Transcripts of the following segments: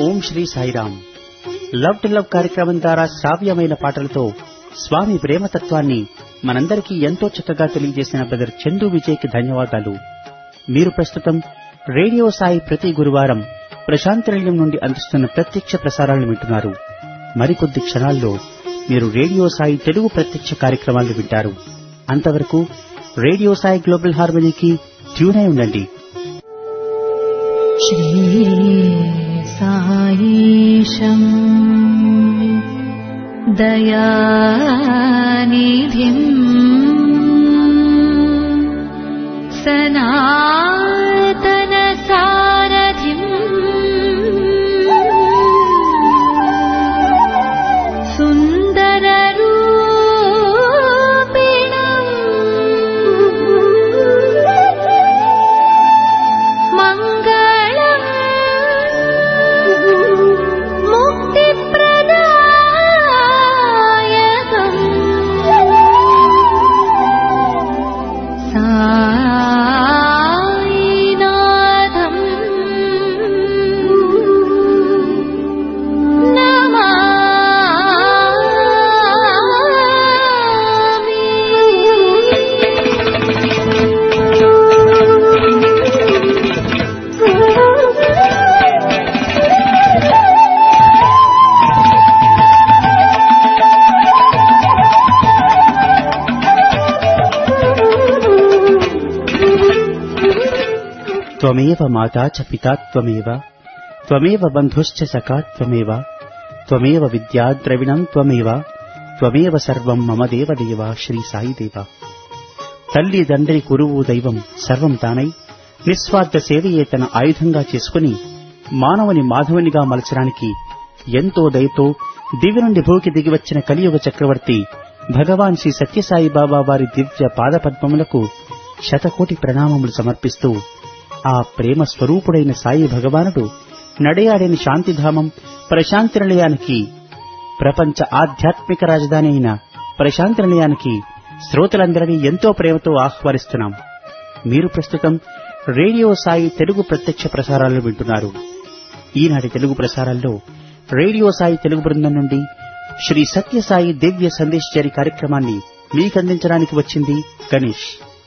Om Shri Sairam love to love కార్యక్రమం ద్వారా శ్రావ్యమైన పాటలతో స్వామి ప్రేమతత్వాన్ని మనందరికీ ఎంతో చక్కగా తెలియజేసిన బ్రదర్ చందు విజయ్కి ధన్యవాదాలు మీరు ప్రస్తుతం రేడియో సాయి ప్రతి గురువారం ప్రశాంతనిలయం నుండి అందిస్తున్న ప్రత్యక్ష ప్రసారాలను వింటున్నారు మరికొద్ది క్షణాల్లో మీరు రేడియో సాయి తెలుగు ప్రత్యక్ష కార్యక్రమాలను వింటారు అంతవరకు రేడియో సాయి గ్లోబల్ హార్మనీకి ట్యూన్ అయి ఉండండి श्रीसायीशम् दयानिधिम् सनातनसारथिम् सुन्दररूपिणम् मङ्गलम् मुक्तिप्रदायकम् सायिनाथम् త్వమేవ మాతా చ పితా త్వమేవ త్వమేవ బంధుశ్చ సఖా త్వమేవ త్వమేవ విద్యా ద్రవిణం త్వమేవ త్వమేవ సర్వం మమ దేవదేవ శ్రీ సాయిదేవ తల్లి తండ్రి గురువు దైవం సర్వం తానై నిస్వార్థ సేవయే తన ఆయుధంగా చేసుకుని మానవుని మాధవునిగా మలచడానికి ఎంతో దయతో దివి నుండి భూకి దిగివచ్చిన కలియుగ చక్రవర్తి భగవాన్ శ్రీ సత్యసాయి బాబా వారి దివ్య పాదపద్మములకు శతకోటి ప్రణామములు సమర్పిస్తూ ఆ ప్రేమ స్వరూపుడైన సాయి భగవానుడు నడయాడిన శాంతిధామం ప్రశాంతి నిలయానికి ప్రపంచ ఆధ్యాత్మిక రాజధాని అయిన ప్రశాంతి నిలయానికి శ్రోతలందరినీ ఎంతో ప్రేమతో ఆహ్వానిస్తున్నాం మీరు ప్రస్తుతం రేడియో సాయి తెలుగు ప్రత్యక్ష ప్రసారాలు వింటున్నారు ఈనాటి తెలుగు ప్రసారాల్లో రేడియో సాయి తెలుగు బృందం నుండి శ్రీ సత్యసాయి దివ్య సందేశచారి కార్యక్రమాన్ని మీకందించడానికి వచ్చింది గణేష్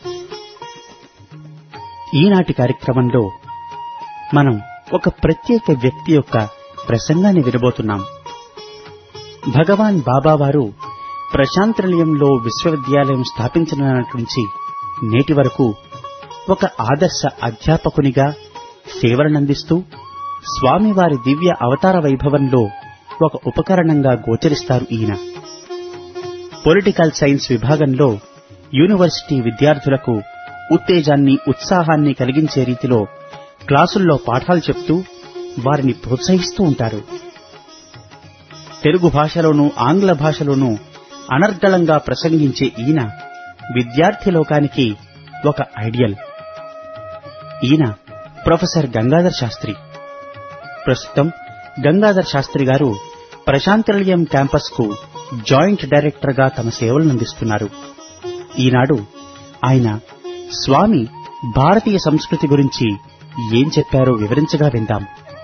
ఈనాటి కార్యక్రమంలో మనం ఒక ప్రత్యేక వ్యక్తి యొక్క ప్రసంగాన్ని వినబోతున్నాం భగవాన్ బాబా వారు ప్రశాంత నిలయంలో విశ్వవిద్యాలయం స్థాపించినటి నుంచి నేటి వరకు ఒక ఆదర్శ అధ్యాపకునిగా సేవలనందిస్తూ స్వామివారి దివ్య అవతార వైభవంలో ఒక ఉపకరణంగా గోచరిస్తారు ఈయన పొలిటికల్ సైన్స్ విభాగంలో యూనివర్సిటీ విద్యార్థులకు ఉత్తేజాన్ని ఉత్సాహాన్ని కలిగించే రీతిలో క్లాసుల్లో పాఠాలు చెప్తూ వారిని ప్రోత్సహిస్తూ ఉంటారు తెలుగు భాషలోనూ ఆంగ్ల భాషలోనూ అనర్గళంగా ప్రసంగించే ఈయన విద్యార్థి లోకానికి ఒక ఐడియల్ ఈయన ప్రొఫెసర్ గంగాధర్ శాస్త్రి ప్రస్తుతం గంగాధర్ శాస్త్రి గారు ప్రశాంతనిలయం క్యాంపస్ కు జాయింట్ డైరెక్టర్ గా తమ సేవలనందిస్తున్నారు ఈనాడు ఆయన స్వామి భారతీయ సంస్కృతి గురించి ఏం చెప్పారో వివరించగా విందాం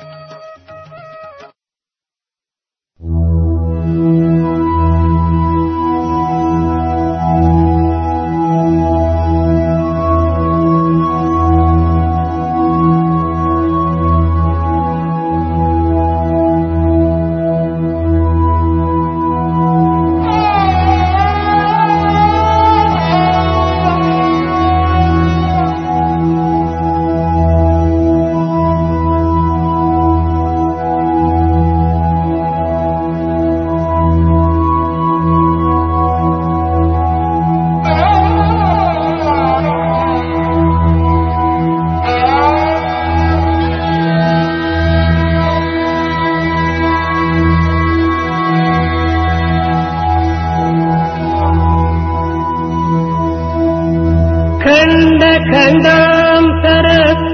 ఖండ ఖండాంతర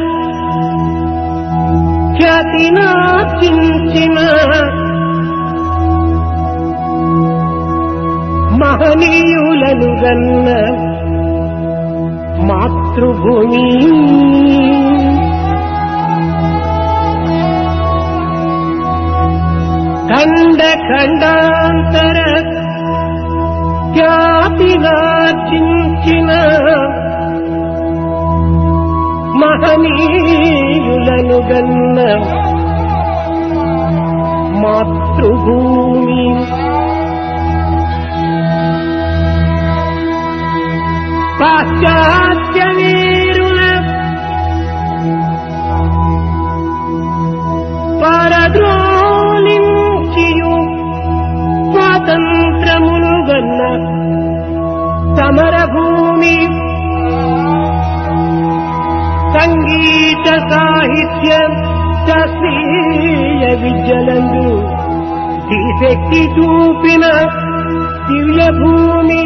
ఖ్యాతినార్జించిన మహనీయులను గన్న మాతృభూమి ఖండాంతర ఖ్యాతినార్జించిన మహనీయులను గన్న మాతృభూమి పాశ్చాత్య వీరుల పరద్రోలించియు స్వాతంత్రమును గన్న సమరభూమి సంగీత సాహిత్య శాస్త్రీయ విద్యలందు శక్తి చూపిన దివ్య భూమి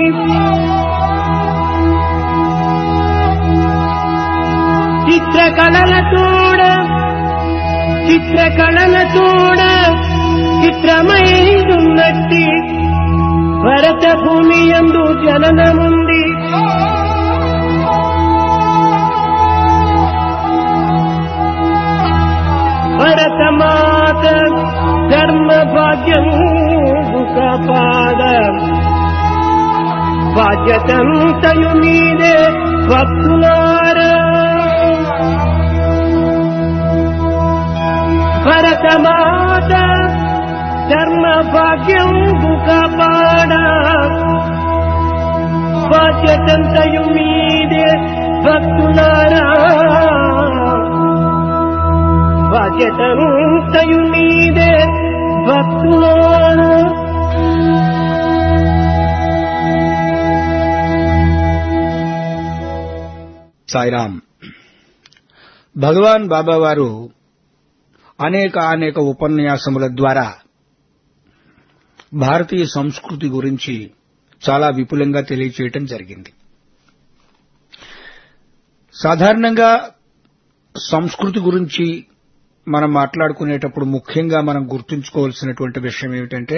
చిత్రకళల చూడ చిత్రకళల చూడ చిత్రమైదున్నట్టి భరత భూమి ఎందు జననముంది భరతమాత ధర్మ భాగ్యం పాద బాధ్యతంతయు మీదే భక్తులారా భరతమాత ధర్మ భాగ్యం పాడ బాధ్యతంతయు మీదే భక్తులారా బాధ్యతంతయు మీదే భక్తులారా సాయిరామ్ భగవాన్ బాబా వారు అనేక అనేక ఉపన్యాసముల ద్వారా భారతీయ సంస్కృతి గురించి చాలా విపులంగా తెలియచేయటం జరిగింది సాధారణంగా సంస్కృతి గురించి మనం మాట్లాడుకునేటప్పుడు ముఖ్యంగా మనం గుర్తుంచుకోవాల్సినటువంటి విషయం ఏమిటంటే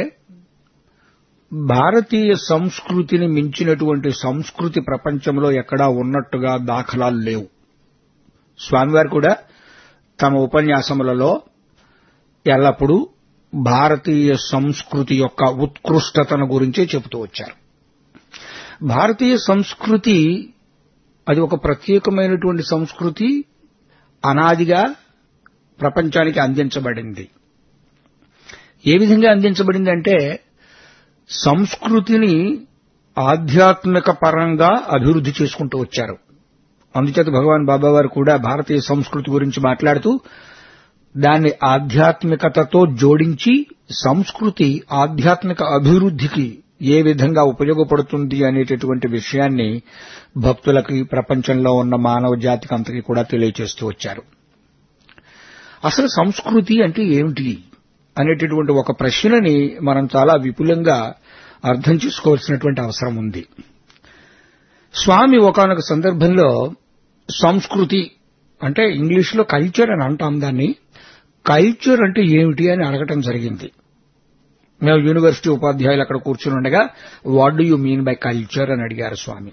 భారతీయ సంస్కృతిని మించినటువంటి సంస్కృతి ప్రపంచంలో ఎక్కడా ఉన్నట్టుగా దాఖలాలు లేవు స్వామివారు కూడా తమ ఉపన్యాసములలో ఎల్లప్పుడూ భారతీయ సంస్కృతి యొక్క ఉత్కృష్టతను గురించే చెబుతూ వచ్చారు భారతీయ సంస్కృతి అది ఒక ప్రత్యేకమైనటువంటి సంస్కృతి అనాదిగా ప్రపంచానికి అందించబడింది ఏ విధంగా అందించబడింది అంటే సంస్కృతిని ఆధ్యాత్మిక పరంగా అభివృద్ధి చేసుకుంటూ వచ్చారు అందుచేత భగవాన్ బాబా వారు కూడా భారతీయ సంస్కృతి గురించి మాట్లాడుతూ దాన్ని ఆధ్యాత్మికతతో జోడించి సంస్కృతి ఆధ్యాత్మిక అభివృద్ధికి ఏ విధంగా ఉపయోగపడుతుంది అనేటటువంటి విషయాన్ని భక్తులకి ప్రపంచంలో ఉన్న మానవ జాతికి అంతకి కూడా తెలియచేస్తూ వచ్చారు అసలు సంస్కృతి అంటే ఏమిటి అనేటటువంటి ఒక ప్రశ్నని మనం చాలా విపులంగా అర్థం చేసుకోవాల్సినటువంటి అవసరం ఉంది స్వామి ఒకనొక సందర్భంలో సంస్కృతి అంటే ఇంగ్లీష్లో కల్చర్ అని అంటాం దాన్ని కల్చర్ అంటే ఏమిటి అని అడగటం జరిగింది మేము యూనివర్సిటీ ఉపాధ్యాయులు అక్కడ కూర్చుని ఉండగా what do you mean by culture అని అడిగారు స్వామి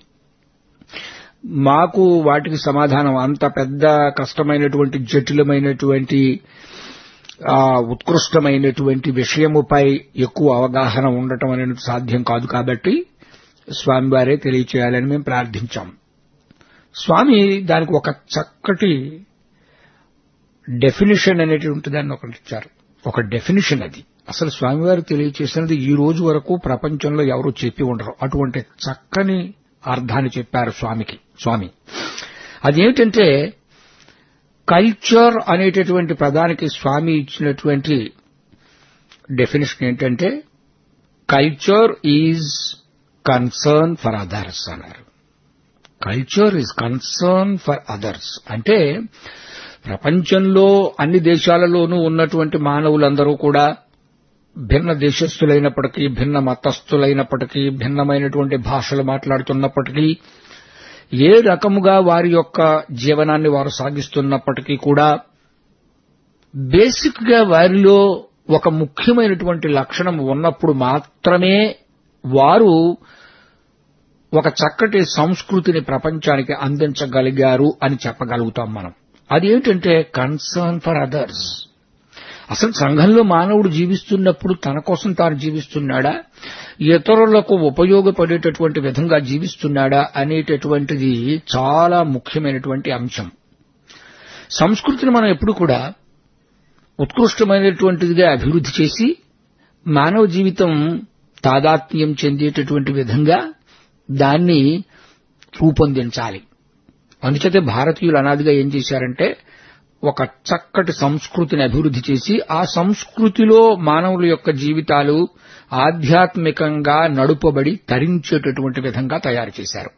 మాకు వాటికి సమాధానం అంత పెద్ద కష్టమైనటువంటి జటిలమైనటువంటి ఆ ఉత్కృష్టమైనటువంటి విషయముపై ఎక్కువ అవగాహన ఉండటం అనేది సాధ్యం కాదు కాబట్టి స్వామివారే తెలియచేయాలని మేము ప్రార్థించాం స్వామి దానికి ఒక చక్కటి డెఫినిషన్ అనేటువంటి దాన్ని ఒకటి ఇచ్చారు ఒక డెఫినిషన్ అది అసలు స్వామివారు తెలియచేసినది ఈ రోజు వరకు ప్రపంచంలో ఎవరు చెప్పి ఉండరు అటువంటి చక్కని అర్థాన్ని చెప్పారు స్వామికి స్వామి అదేమిటంటే కల్చర్ అనేటటువంటి పదానికి స్వామి ఇచ్చినటువంటి డెఫినేషన్ ఏంటంటే culture is concern for others అన్నారు culture is concern for others అంటే ప్రపంచంలో అన్ని దేశాలలోనూ ఉన్నటువంటి మానవులందరూ కూడా భిన్న దేశస్థులైనప్పటికీ భిన్న మతస్థులైనప్పటికీ భిన్నమైనటువంటి భాషలు మాట్లాడుతున్నప్పటికీ ఏ రకముగా వారి యొక్క జీవనాన్ని వారు సాగిస్తున్నప్పటికీ కూడా బేసిక్ గా వారిలో ఒక ముఖ్యమైనటువంటి లక్షణం ఉన్నప్పుడు మాత్రమే వారు ఒక చక్కటి సంస్కృతిని ప్రపంచానికి అందించగలిగారు అని చెప్పగలుగుతాం మనం అదేంటంటే కన్సర్న్ ఫర్ అదర్స్ అసలు సంఘంలో మానవుడు జీవిస్తున్నప్పుడు తన కోసం తాను జీవిస్తున్నాడా ఇతరులకు ఉపయోగపడేటటువంటి విధంగా జీవిస్తున్నాడా అనేటటువంటిది చాలా ముఖ్యమైనటువంటి అంశం సంస్కృతిని మనం ఎప్పుడు కూడా ఉత్కృష్టమైనటువంటిదిగా అభివృద్ధి చేసి మానవ జీవితం తాదాత్మ్యం చెందేటటువంటి విధంగా దాన్ని రూపొందించాలి అందుచేతే భారతీయులు అనాదిగా ఏం చేశారంటే ఒక చక్కటి సంస్కృతిని అభివృద్ధి చేసి ఆ సంస్కృతిలో మానవుల యొక్క జీవితాలు ఆధ్యాత్మికంగా నడుపబడి తరించేటటువంటి విధంగా తయారు చేశారు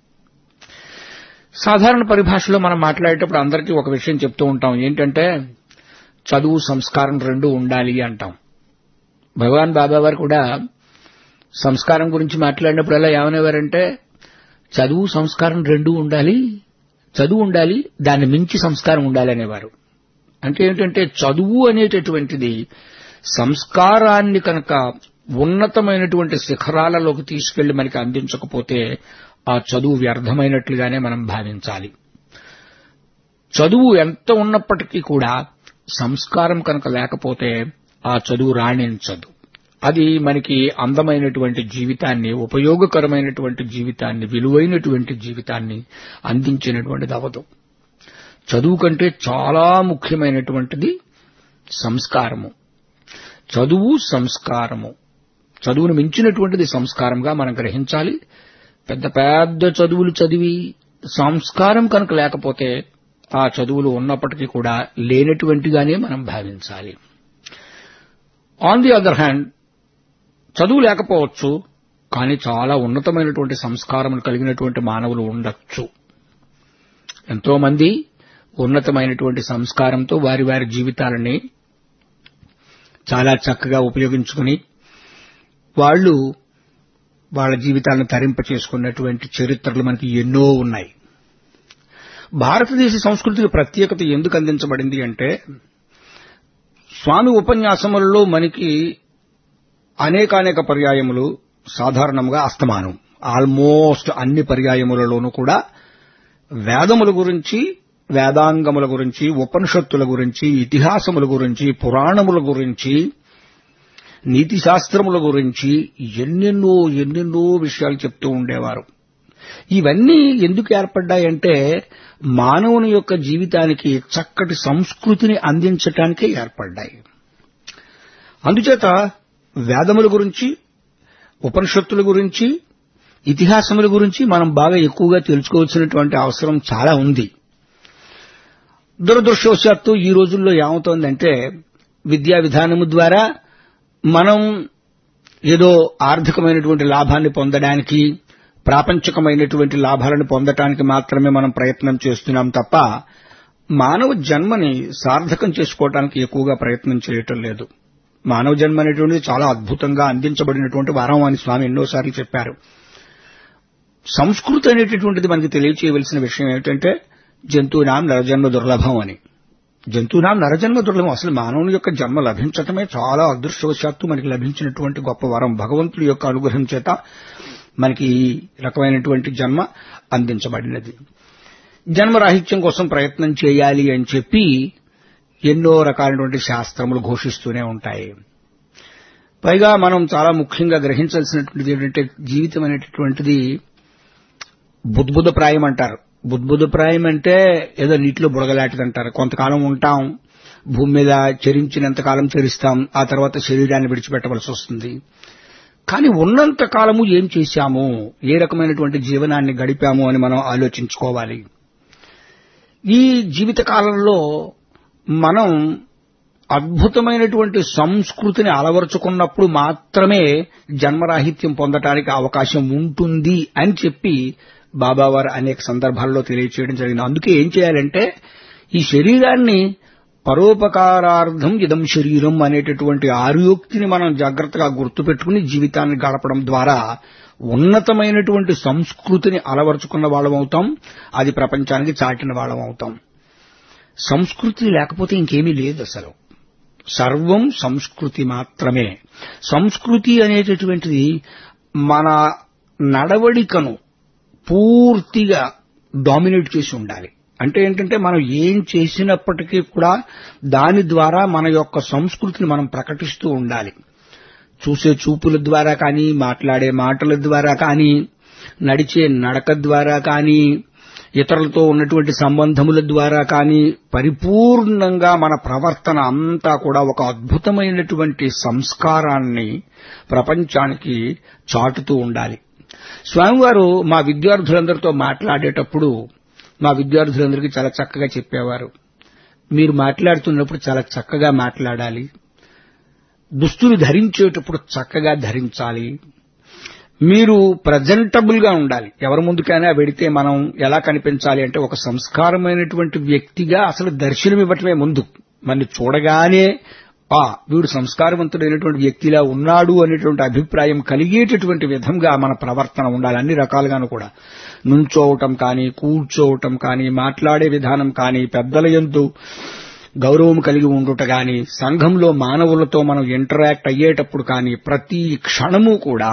సాధారణ పరిభాషలో మనం మాట్లాడేటప్పుడు అందరికీ ఒక విషయం చెప్తూ ఉంటాం ఏంటంటే చదువు సంస్కారం రెండు ఉండాలి అంటాం భగవాన్ బాబా వారు కూడా సంస్కారం గురించి మాట్లాడినప్పుడల్లా ఏమనేవారంటే చదువు సంస్కారం రెండు ఉండాలి చదువు ఉండాలి దాన్ని మించి సంస్కారం ఉండాలి అనేవారు అంటే ఏంటంటే చదువు అనేటటువంటిది సంస్కారాన్ని కనుక ఉన్నతమైనటువంటి శిఖరాలలోకి తీసుకెళ్లి మనకి అందించకపోతే ఆ చదువు వ్యర్థమైనట్లుగానే మనం భావించాలి చదువు ఎంత ఉన్నప్పటికీ కూడా సంస్కారం కనుక లేకపోతే ఆ చదువు రాణించదు అది మనకి అందమైనటువంటి జీవితాన్ని ఉపయోగకరమైనటువంటి జీవితాన్ని విలువైనటువంటి జీవితాన్ని అందించినటువంటిది అవదు చదువు కంటే చాలా ముఖ్యమైనటువంటిది సంస్కారము చదువు సంస్కారము చదువును మించినటువంటిది సంస్కారంగా మనం గ్రహించాలి పెద్ద పెద్ద చదువులు చదివి సంస్కారం కనుక లేకపోతే ఆ చదువులు ఉన్నప్పటికీ కూడా లేనటువంటిగానే మనం భావించాలి ఆన్ ది అదర్ హ్యాండ్ చదువు లేకపోవచ్చు కానీ చాలా ఉన్నతమైనటువంటి సంస్కారం కలిగినటువంటి మానవులు ఉండొచ్చు ఎంతో మంది ఉన్నతమైనటువంటి సంస్కారంతో వారి వారి జీవితాలని చాలా చక్కగా ఉపయోగించుకుని వాళ్ళు వాళ్ళ జీవితాలను తరింప చేసుకున్నటువంటి చరిత్రలు మనకి ఎన్నో ఉన్నాయి భారతదేశ సంస్కృతికి ప్రత్యేకత ఎందుకు అందించబడింది అంటే స్వామి ఉపన్యాసములలో మనకి అనేకానేక పర్యాయములు సాధారణంగా అస్తమానం ఆల్మోస్ట్ అన్ని పర్యాయములలోనూ కూడా వేదముల గురించి వేదాంగముల గురించి ఉపనిషత్తుల గురించి ఇతిహాసముల గురించి పురాణముల గురించి నీతి శాస్త్రముల గురించి ఎన్నెన్నో ఎన్నెన్నో విషయాలు చెప్తూ ఉండేవారు ఇవన్నీ ఎందుకు ఏర్పడ్డాయంటే మానవుని యొక్క జీవితానికి చక్కటి సంస్కృతిని అందించటానికే ఏర్పడ్డాయి అందుచేత వేదముల గురించి ఉపనిషత్తుల గురించి ఇతిహాసముల గురించి మనం బాగా ఎక్కువగా తెలుసుకోవాల్సినటువంటి అవసరం చాలా ఉంది దురదృష్టవశాత్తు ఈ రోజుల్లో ఏమవుతోందంటే విద్యా విధానము ద్వారా మనం ఏదో ఆర్థికమైనటువంటి లాభాన్ని పొందడానికి ప్రాపంచికమైనటువంటి లాభాలను పొందటానికి మాత్రమే మనం ప్రయత్నం చేస్తున్నాం తప్ప మానవ జన్మని సార్థకం చేసుకోవడానికి ఎక్కువగా ప్రయత్నం చేయటం లేదు మానవ జన్మ అనేటువంటిది చాలా అద్భుతంగా అందించబడినటువంటి వరం అని స్వామి ఎన్నోసార్లు చెప్పారు సంస్కృతి అనేటటువంటిది మనకి తెలియచేయవలసిన విషయం ఏమిటంటే జంతువునాం నరజన్మ దుర్లభం అని జంతువునాం నరజన్మ దుర్లభం అసలు మానవుని యొక్క జన్మ లభించటమే చాలా అదృష్టవశాత్తు మనకి లభించినటువంటి గొప్ప వరం భగవంతుడి యొక్క అనుగ్రహం చేత మనకి ఈ రకమైనటువంటి జన్మ అందించబడినది జన్మరాహిత్యం కోసం ప్రయత్నం చేయాలి అని చెప్పి ఎన్నో రకాలైనటువంటి శాస్త్రములు ఘోషిస్తూనే ఉంటాయి పైగా మనం చాలా ముఖ్యంగా గ్రహించాల్సినటువంటిది ఏంటంటే జీవితం అనేటటువంటిది బుద్బుద అంటారు బుద్బుద ప్రాయం అంటే ఏదో నీటిలో బుడగలాంటిది అంటారు కొంతకాలం ఉంటాం భూమి మీద చరించినంతకాలం చరిస్తాం ఆ తర్వాత శరీరాన్ని విడిచిపెట్టవలసి వస్తుంది కానీ ఉన్నంత కాలము ఏం చేశాము ఏ రకమైనటువంటి జీవనాన్ని గడిపాము అని మనం ఆలోచించుకోవాలి ఈ జీవిత కాలంలో మనం అద్భుతమైనటువంటి సంస్కృతిని అలవరుచుకున్నప్పుడు మాత్రమే జన్మరాహిత్యం పొందటానికి అవకాశం ఉంటుంది అని చెప్పి బాబావారు అనేక సందర్భాల్లో తెలియచేయడం జరిగింది అందుకే ఏం చేయాలంటే ఈ శరీరాన్ని పరోపకారార్థం ఇదం శరీరం అనేటటువంటి ఆర్యోక్తిని మనం జాగ్రత్తగా గుర్తుపెట్టుకుని జీవితాన్ని గడపడం ద్వారా ఉన్నతమైనటువంటి సంస్కృతిని అలవరుచుకున్న వాళ్ళం అవుతాం అది ప్రపంచానికి చాటిన వాళ్ళం అవుతాం సంస్కృతి లేకపోతే ఇంకేమీ లేదు అసలు సర్వం సంస్కృతి మాత్రమే సంస్కృతి అనేటటువంటిది మన నడవడికను పూర్తిగా డామినేట్ చేసి ఉండాలి అంటే ఏంటంటే మనం ఏం చేసినప్పటికీ కూడా దాని ద్వారా మన యొక్క సంస్కృతిని మనం ప్రకటిస్తూ ఉండాలి చూసే చూపుల ద్వారా కానీ మాట్లాడే మాటల ద్వారా కానీ నడిచే నడక ద్వారా కానీ ఇతరులతో ఉన్నటువంటి సంబంధముల ద్వారా కానీ పరిపూర్ణంగా మన ప్రవర్తన అంతా కూడా ఒక అద్భుతమైనటువంటి సంస్కారాన్ని ప్రపంచానికి చాటుతూ ఉండాలి స్వామివారు మా విద్యార్థులందరితో మాట్లాడేటప్పుడు మా విద్యార్థులందరికీ చాలా చక్కగా చెప్పేవారు మీరు మాట్లాడుతున్నప్పుడు చాలా చక్కగా మాట్లాడాలి దుస్తులు ధరించేటప్పుడు చక్కగా ధరించాలి మీరు ప్రజెంటబుల్ గా ఉండాలి ఎవరి ముందుకైనా వెడితే మనం ఎలా కనిపించాలి అంటే ఒక సంస్కారమైనటువంటి వ్యక్తిగా అసలు దర్శనం ఇవ్వటమే ముందు మన చూడగానే ఆ వీడు సంస్కారవంతుడైనటువంటి వ్యక్తిలా ఉన్నాడు అనేటువంటి అభిప్రాయం కలిగేటటువంటి విధంగా మన ప్రవర్తన ఉండాలి అన్ని రకాలుగాను కూడా నుంచోవటం కానీ కూర్చోవటం కానీ మాట్లాడే విధానం కానీ పెద్దల ఎందు గౌరవం కలిగి ఉండుట గాని సంఘంలో మానవులతో మనం ఇంటరాక్ట్ అయ్యేటప్పుడు కానీ ప్రతి క్షణము కూడా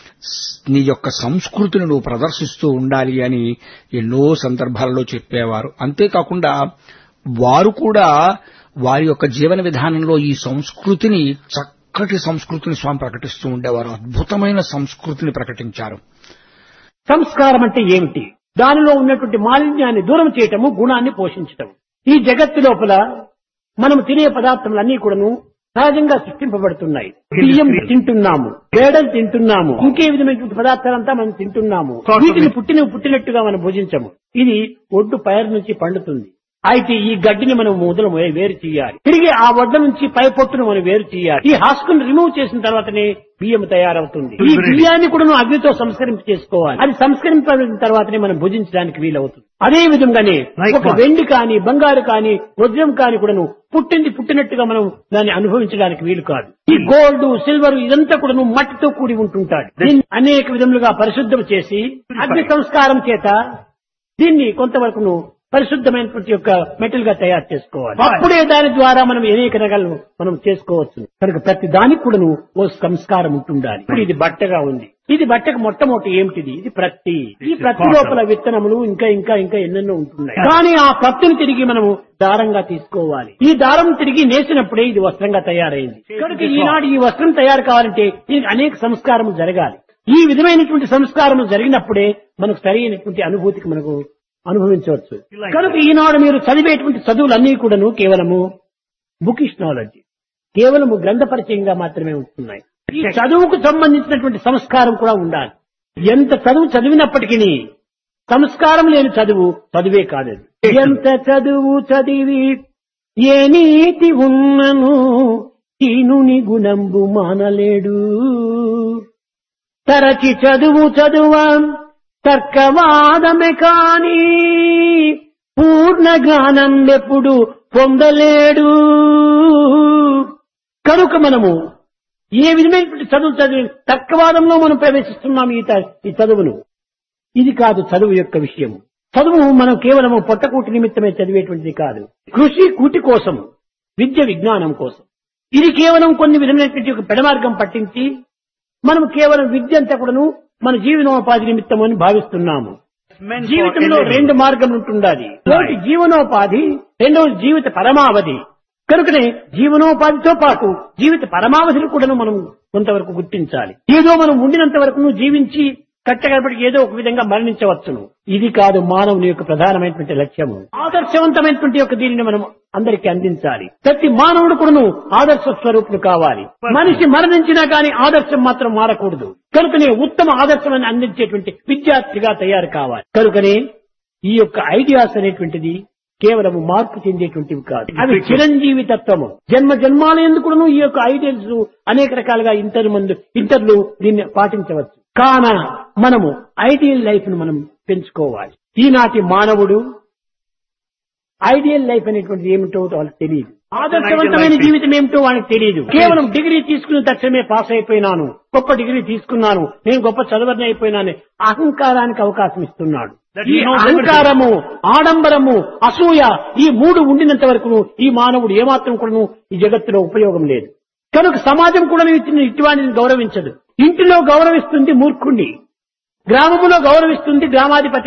నీ యొక్క సంస్కృతిని నువ్వు ప్రదర్శిస్తూ ఉండాలి అని ఎన్నో సందర్భాలలో చెప్పేవారు అంతేకాకుండా వారు కూడా వారి యొక్క జీవన విధానంలో ఈ సంస్కృతిని చక్కటి సంస్కృతిని స్వామి ప్రకటిస్తూ ఉండేవారు అద్భుతమైన సంస్కృతిని ప్రకటించారు సంస్కారం అంటే ఏమిటి దానిలో ఉన్నటువంటి మాలిన్యాన్ని దూరం చేయటము గుణాన్ని పోషించటం ఈ జగత్తు లోపల మనం తినే పదార్థములన్నీ కూడాను సహజంగా సృష్టింపబడుతున్నాయి బియ్యం తింటున్నాము పేడలు తింటున్నాము ఇంకే విధమైనటువంటి పదార్థాలంతా మనం తింటున్నాము వీటిని పుట్టిన పుట్టినట్టుగా మనం భుజించము ఇది ఒడ్డు పైరు నుంచి పండుతుంది అయితే ఈ గడ్డిని మనం మొదలు వేరు చేయాలి తిరిగి ఆ వడ్డ నుంచి పై పొట్టును మనం వేరు చేయాలి ఈ హాస్కును రిమూవ్ చేసిన తర్వాతనే బియ్యం తయారవుతుంది ఈ బియ్యాన్ని కూడా నువ్వు అగ్నితో సంస్కరింప చేసుకోవాలి అది సంస్కరింపబడిన తర్వాతనే మనం భుజించడానికి వీలవుతుంది అదే విధంగానే ఒక వెండి కానీ బంగారు కానీ వజ్రం కానీ కూడా నువ్వు పుట్టింది పుట్టినట్టుగా మనం దాన్ని అనుభవించడానికి వీలు కాదు ఈ గోల్డ్ సిల్వర్ ఇదంతా కూడా నువ్వు మట్టితో కూడి ఉంటుంటాడు దీన్ని అనేక విధములుగా పరిశుద్ధం చేసి అగ్ని సంస్కారం చేత దీన్ని కొంతవరకు నువ్వు పరిశుద్ధమైనటువంటి యొక్క మెటల్ గా తయారు చేసుకోవాలి అప్పుడే దాని ద్వారా మనం అనేక రకాలు మనం చేసుకోవచ్చు కనుక ప్రతి దానికి కూడా ఓ సంస్కారం ఉంటుండాలి ఇప్పుడు ఇది బట్టగా ఉంది ఇది బట్టకు మొట్టమొదటి ఏమిటిది ఇది ప్రత్తి ఈ ప్రత్తి లోపల విత్తనములు ఇంకా ఇంకా ఇంకా ఎన్నెన్నో ఉంటున్నాయి కానీ ఆ ప్రత్తిని తిరిగి మనము దారంగా తీసుకోవాలి ఈ దారం తిరిగి నేసినప్పుడే ఇది వస్త్రంగా తయారైంది కనుక ఈనాడు ఈ వస్త్రం తయారు కావాలంటే దీనికి అనేక సంస్కారము జరగాలి ఈ విధమైనటువంటి సంస్కారము జరిగినప్పుడే మనకు సరైనటువంటి అనుభూతికి మనకు అనుభవించవచ్చు కనుక ఈనాడు మీరు చదివేటువంటి చదువులన్నీ కూడాను కేవలము బుకిష్ నాలెడ్జ్ కేవలము గ్రంథపరిచయంగా మాత్రమే ఉంటున్నాయి ఈ చదువుకు సంబంధించినటువంటి సంస్కారం కూడా ఉండాలి ఎంత చదువు చదివినప్పటికీ సంస్కారం లేని చదువు చదువే కాదది ఎంత చదువు చదివి ఏ నీతి ఉన్నను తీనుని గుణంబు మానలేడు తరచి చదువు చదువా తర్కవాదమే కాని పూర్ణ జ్ఞానం ఎప్పుడు పొందలేడు కనుక మనము ఏ విధమైనటువంటి చదువు చదివి తర్కవాదంలో మనం ప్రవేశిస్తున్నాం ఈ త- ఈ చదువును ఇది కాదు చదువు యొక్క విషయం చదువు మనం కేవలము పొట్టకూటి నిమిత్తమే చదివేటువంటిది కాదు కృషి కూటి కోసం విద్య విజ్ఞానం కోసం ఇది కేవలం కొన్ని విధమైనటువంటి ఒక పెడమార్గం పట్టించి మనం కేవలం విద్య అంతా కూడాను మన జీవనోపాధి నిమిత్తం అని భావిస్తున్నాము జీవితంలో రెండు మార్గం ఉంటుండాలి ఒకటి జీవనోపాధి రెండవది జీవిత పరమావధి కనుకనే జీవనోపాధితో పాటు జీవిత పరమావధిని కూడా మనం కొంతవరకు గుర్తించాలి ఏదో మనం ఉండినంత వరకు జీవించి కట్టగడపటికి ఏదో ఒక విధంగా మరణించవచ్చును ఇది కాదు మానవుని యొక్క ప్రధానమైనటువంటి లక్ష్యము ఆదర్శవంతమైనటువంటి యొక్క దీనిని మనం అందరికీ అందించాలి ప్రతి మానవుడు కూడాను ఆదర్శ స్వరూపుడు కావాలి మనిషి మరణించినా కానీ ఆదర్శం మాత్రం మారకూడదు కనుకనే ఉత్తమ ఆదర్శమని అందించేటువంటి విద్యార్థిగా తయారు కావాలి కనుకనే ఈ యొక్క ఐడియాస్ అనేటువంటిది కేవలం మార్పు చెందేటువంటివి కాదు అవి చిరంజీవి తత్వము జన్మ జన్మాల ఎందుకును ఈ యొక్క ఐడియల్స్ అనేక రకాలుగా ఇంటర్ మందు ఇంటర్లు దీన్ని పాటించవచ్చు కాన మనము ఐడియల్ లైఫ్ ను మనం పెంచుకోవాలి ఈనాటి మానవుడు ఐడియల్ లైఫ్ అనేటువంటిది ఏమిటో వాళ్ళకి తెలియదు ఆదర్శవంతమైన జీవితం ఏమిటో వాళ్ళకి తెలియదు కేవలం డిగ్రీ తీసుకున్న తక్షణమే పాస్ అయిపోయినాను గొప్ప డిగ్రీ తీసుకున్నాను నేను గొప్ప చదవని అయిపోయినాను అహంకారానికి అవకాశం ఇస్తున్నాడు ఈ అహంకారము ఆడంబరము అసూయ ఈ మూడు ఉండినంత వరకు ఈ మానవుడు ఏమాత్రం కూడాను ఈ జగత్తులో ఉపయోగం లేదు కనుక సమాజం కూడా ఇచ్చిన ఇటువంటి గౌరవించదు ఇంటిలో గౌరవిస్తుంది మూర్ఖుణ్ణి గ్రామములో గౌరవిస్తుంది గ్రామాధిపతిని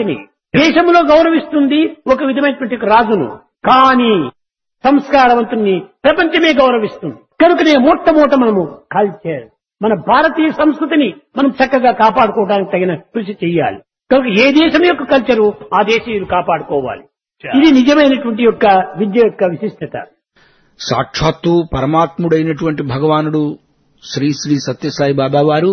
దేశంలో గౌరవిస్తుంది ఒక విధమైనటువంటి ఒక రాజును కానీ సంస్కారవంతుణ్ణి ప్రపంచమే గౌరవిస్తుంది కనుకనే మొట్టమొదట మనము కల్చర్ మన భారతీయ సంస్కృతిని మనం చక్కగా కాపాడుకోవడానికి తగిన కృషి చేయాలి కనుక ఏ దేశం యొక్క కల్చరు ఆ దేశీయులు కాపాడుకోవాలి ఇది నిజమైనటువంటి యొక్క విద్య యొక్క విశిష్టత సాక్షాత్తు పరమాత్ముడైనటువంటి భగవానుడు శ్రీ శ్రీ సత్యసాయి బాబా వారు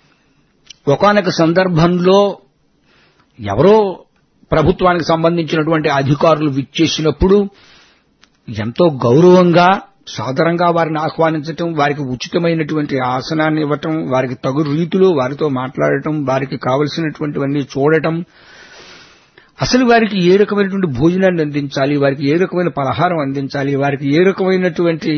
ఒకనొక సందర్భంలో ఎవరో ప్రభుత్వానికి సంబంధించినటువంటి అధికారులు విచ్చేసినప్పుడు ఎంతో గౌరవంగా సాదరంగా వారిని ఆహ్వానించటం వారికి ఉచితమైనటువంటి ఆసనాన్ని ఇవ్వటం వారికి తగు రీతిలో వారితో మాట్లాడటం వారికి కావలసినటువంటివన్నీ చూడటం అసలు వారికి ఏ రకమైనటువంటి భోజనాన్ని అందించాలి వారికి ఏ రకమైన పలహారం అందించాలి వారికి ఏ రకమైనటువంటి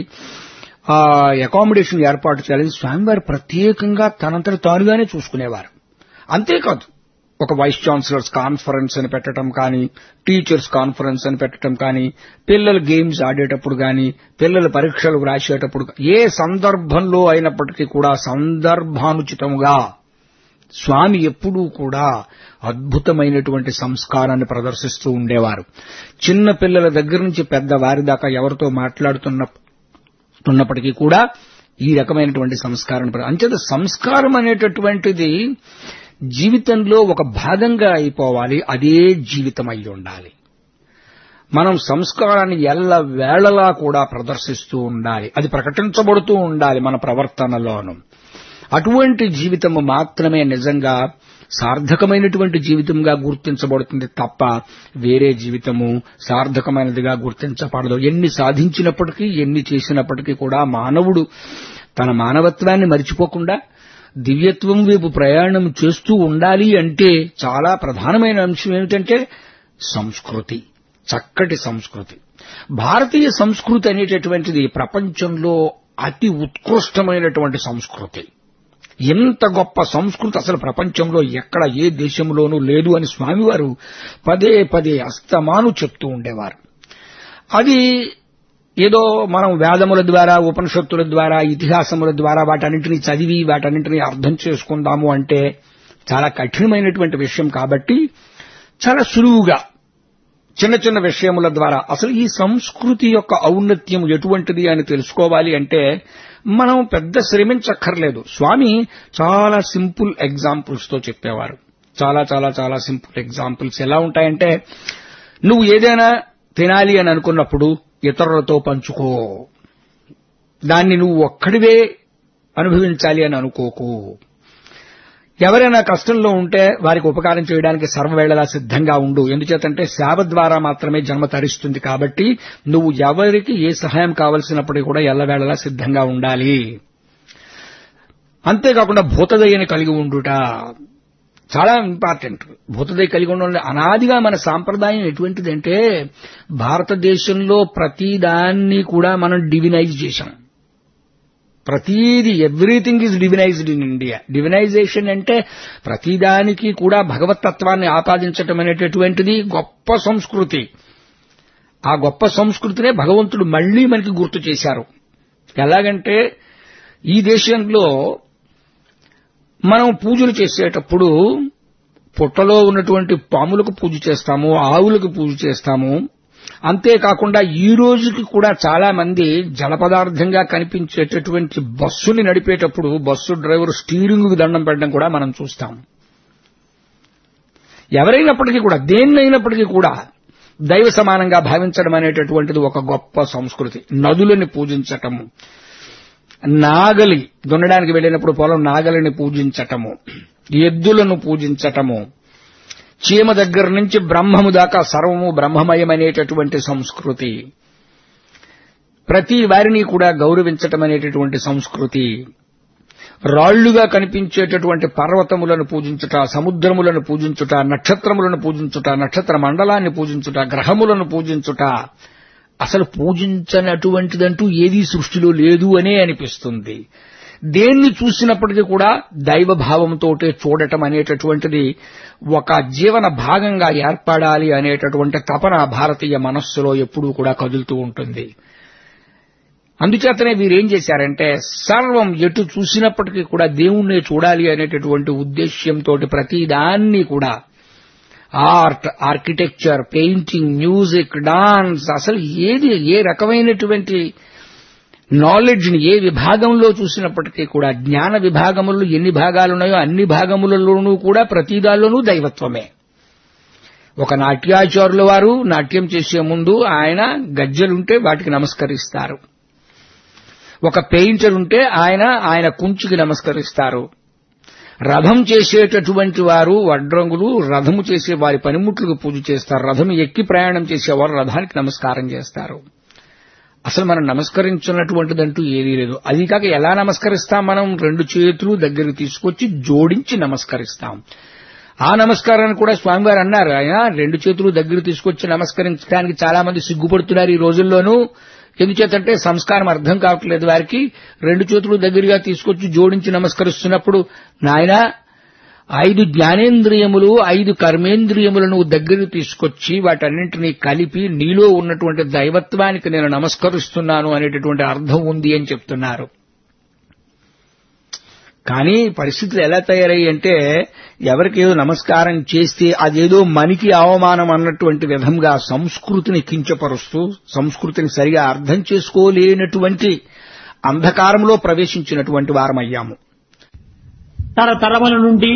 అకామిడేషన్ ఏర్పాటు చేయాలని స్వామివారు ప్రత్యేకంగా తనంతట తానుగానే చూసుకునేవారు అంతేకాదు ఒక వైస్ ఛాన్సలర్స్ కాన్ఫరెన్స్ అని పెట్టడం కానీ టీచర్స్ కాన్ఫరెన్స్ అని పెట్టడం కానీ పిల్లలు గేమ్స్ ఆడేటప్పుడు కానీ పిల్లల పరీక్షలు రాసేటప్పుడు ఏ సందర్భంలో అయినప్పటికీ కూడా సందర్భానుచితంగా స్వామి ఎప్పుడూ కూడా అద్భుతమైనటువంటి సంస్కారాన్ని ప్రదర్శిస్తూ ఉండేవారు చిన్న పిల్లల దగ్గర నుంచి పెద్ద వారి దాకా ఎవరితో మాట్లాడుతున్న ఉన్నప్పటికీ కూడా ఈ రకమైనటువంటి సంస్కారాన్ని అంచేత సంస్కారం అనేటటువంటిది జీవితంలో ఒక భాగంగా అయిపోవాలి అదే జీవితం అయి ఉండాలి మనం సంస్కారాన్ని ఎల్ల వేళలా కూడా ప్రదర్శిస్తూ ఉండాలి అది ప్రకటించబడుతూ ఉండాలి మన ప్రవర్తనలోను అటువంటి జీవితము మాత్రమే నిజంగా సార్థకమైనటువంటి జీవితంగా గుర్తించబడుతుంది తప్ప వేరే జీవితము సార్థకమైనదిగా గుర్తించబడదు ఎన్ని సాధించినప్పటికీ ఎన్ని చేసినప్పటికీ కూడా మానవుడు తన మానవత్వాన్ని మరిచిపోకుండా దివ్యత్వం వైపు ప్రయాణం చేస్తూ ఉండాలి అంటే చాలా ప్రధానమైన అంశం ఏమిటంటే సంస్కృతి చక్కటి సంస్కృతి భారతీయ సంస్కృతి అనేటటువంటిది ప్రపంచంలో అతి ఉత్కృష్టమైనటువంటి సంస్కృతి ఎంత గొప్ప సంస్కృతి అసలు ప్రపంచంలో ఎక్కడ ఏ దేశంలోనూ లేదు అని స్వామివారు పదే పదే అస్తమాను చెప్తూ ఉండేవారు అది ఏదో మనం వేదముల ద్వారా ఉపనిషత్తుల ద్వారా ఇతిహాసముల ద్వారా వాటన్నింటినీ చదివి వాటన్నింటినీ అర్థం చేసుకుందాము అంటే చాలా కఠినమైనటువంటి విషయం కాబట్టి చాలా సులువుగా చిన్న చిన్న విషయముల ద్వారా అసలు ఈ సంస్కృతి యొక్క ఔన్నత్యం ఎటువంటిది అని తెలుసుకోవాలి అంటే మనం పెద్ద శ్రమించక్కర్లేదు స్వామి చాలా సింపుల్ ఎగ్జాంపుల్స్ తో చెప్పేవారు చాలా చాలా చాలా సింపుల్ ఎగ్జాంపుల్స్ ఎలా ఉంటాయంటే నువ్వు ఏదైనా తినాలి అని అనుకున్నప్పుడు ఇతరులతో పంచుకో దాన్ని నువ్వు ఒక్కడివే అనుభవించాలి అని అనుకోకు ఎవరైనా కష్టంలో ఉంటే వారికి ఉపకారం చేయడానికి సర్వవేళలా సిద్ధంగా ఉండు ఎందుచేతంటే సేవ ద్వారా మాత్రమే జన్మ తరిస్తుంది కాబట్టి నువ్వు ఎవరికి ఏ సహాయం కావలసినప్పటికీ కూడా ఎల్లవేళలా సిద్ధంగా ఉండాలి అంతేకాకుండా భూతదయ్యని కలిగి ఉండుట చాలా ఇంపార్టెంట్ భూతదయ కలిగి ఉండడం అనాదిగా మన సాంప్రదాయం ఎటువంటిదంటే భారతదేశంలో ప్రతిదాన్ని కూడా మనం డివినైజ్ చేశాం ప్రతీది everything is divinised in India divinisation అంటే ప్రతిదానికి కూడా భగవతత్వాన్ని ఆపాదించటం అనేటటువంటిది గొప్ప సంస్కృతి ఆ గొప్ప సంస్కృతినే భగవంతుడు మళ్లీ మనకి గుర్తు చేశారు ఎలాగంటే ఈ దేశంలో మనం పూజలు చేసేటప్పుడు పుట్టలో ఉన్నటువంటి పాములకు పూజ చేస్తాము ఆవులకు పూజ చేస్తాము అంతేకాకుండా ఈ రోజుకి కూడా చాలా మంది జల పదార్థంగా కనిపించేటటువంటి బస్సుని నడిపేటప్పుడు బస్సు డ్రైవర్ స్టీరింగ్ దండం పెట్టడం కూడా మనం చూస్తాం ఎవరైనప్పటికీ కూడా దేన్నైనప్పటికీ కూడా దైవ సమానంగా భావించడం అనేటటువంటిది ఒక గొప్ప సంస్కృతి నదులని పూజించటము నాగలి దున్నడానికి వెళ్ళినప్పుడు పొలం నాగలిని పూజించటము ఎద్దులను పూజించటము చీమ దగ్గర నుంచి బ్రహ్మము దాకా సర్వము బ్రహ్మమయమనేటటువంటి సంస్కృతి ప్రతి వారిని కూడా గౌరవించటం అనేటటువంటి సంస్కృతి రాళ్లుగా కనిపించేటటువంటి పర్వతములను పూజించుట సముద్రములను పూజించుట నక్షత్రములను పూజించుట నక్షత్ర మండలాన్ని పూజించుట గ్రహములను పూజించుట అసలు పూజించనటువంటిదంటూ ఏదీ సృష్టిలో లేదు అనే అనిపిస్తుంది దేన్ని చూసినప్పటికీ కూడా దైవభావంతోటే చూడటం అనేటటువంటిది ఒక జీవన భాగంగా ఏర్పడాలి అనేటటువంటి తపన భారతీయ మనస్సులో ఎప్పుడూ కూడా కదులుతూ ఉంటుంది అందుచేతనే వీరేం చేశారంటే సర్వం ఎటు చూసినప్పటికీ కూడా దేవుణ్ణి చూడాలి అనేటటువంటి ఉద్దేశ్యంతో ప్రతిదాన్ని కూడా art architecture painting music dance అసలు ఏది ఏ రకమైనటువంటి నాలెడ్జ్ ని ఏ విభాగంలో చూసినప్పటికీ కూడా జ్ఞాన విభాగములు ఎన్ని భాగాలు ఉన్నాయో అన్ని భాగములలోనూ కూడా ప్రతి దానిలోనూ దైవత్వమే ఒక నాట్యాచారుల వారు నాట్యం చేసే ముందు ఆయన గజ్జలుంటే వాటికి నమస్కరిస్తారు ఒక పెయింటర్ ఉంటే ఆయన ఆయన కుంచికి నమస్కరిస్తారు రథం చేసేటటువంటి వారు వడ్రంగులు రథము చేసే వారి పనిముట్లకు పూజ చేస్తారు రథం ఎక్కి ప్రయాణం చేసేవారు రథానికి నమస్కారం చేస్తారు అసలు మనం నమస్కరించున్నటువంటిదంటూ ఏదీ లేదు అది కాక ఎలా నమస్కరిస్తాం మనం రెండు చేతులు దగ్గరికి తీసుకొచ్చి జోడించి నమస్కరిస్తాం ఆ నమస్కారాన్ని కూడా స్వామివారు అన్నారు ఆయన రెండు చేతులు దగ్గర తీసుకొచ్చి నమస్కరించడానికి చాలా మంది సిగ్గుపడుతున్నారు ఈ రోజుల్లోనూ ఎందుచేతంటే సంస్కారం అర్థం కావట్లేదు వారికి రెండు చేతులు దగ్గరగా తీసుకొచ్చి జోడించి నమస్కరిస్తున్నప్పుడు నాయన ఐదు జ్ఞానేంద్రియములు ఐదు కర్మేంద్రియములను దగ్గరికి తీసుకొచ్చి వాటన్నింటినీ కలిపి నీలో ఉన్నటువంటి దైవత్వానికి నేను నమస్కరిస్తున్నాను అనేటటువంటి అర్థం ఉంది అని చెప్తున్నారు కానీ పరిస్థితులు ఎలా తయారయ్యి అంటే ఎవరికి ఏదో నమస్కారం చేస్తే అదేదో మనకి అవమానం అన్నటువంటి విధంగా సంస్కృతిని కించపరుస్తూ సంస్కృతిని సరిగా అర్థం చేసుకోలేనటువంటి అంధకారంలో ప్రవేశించినటువంటి వారమయ్యాము తరతరముల నుండి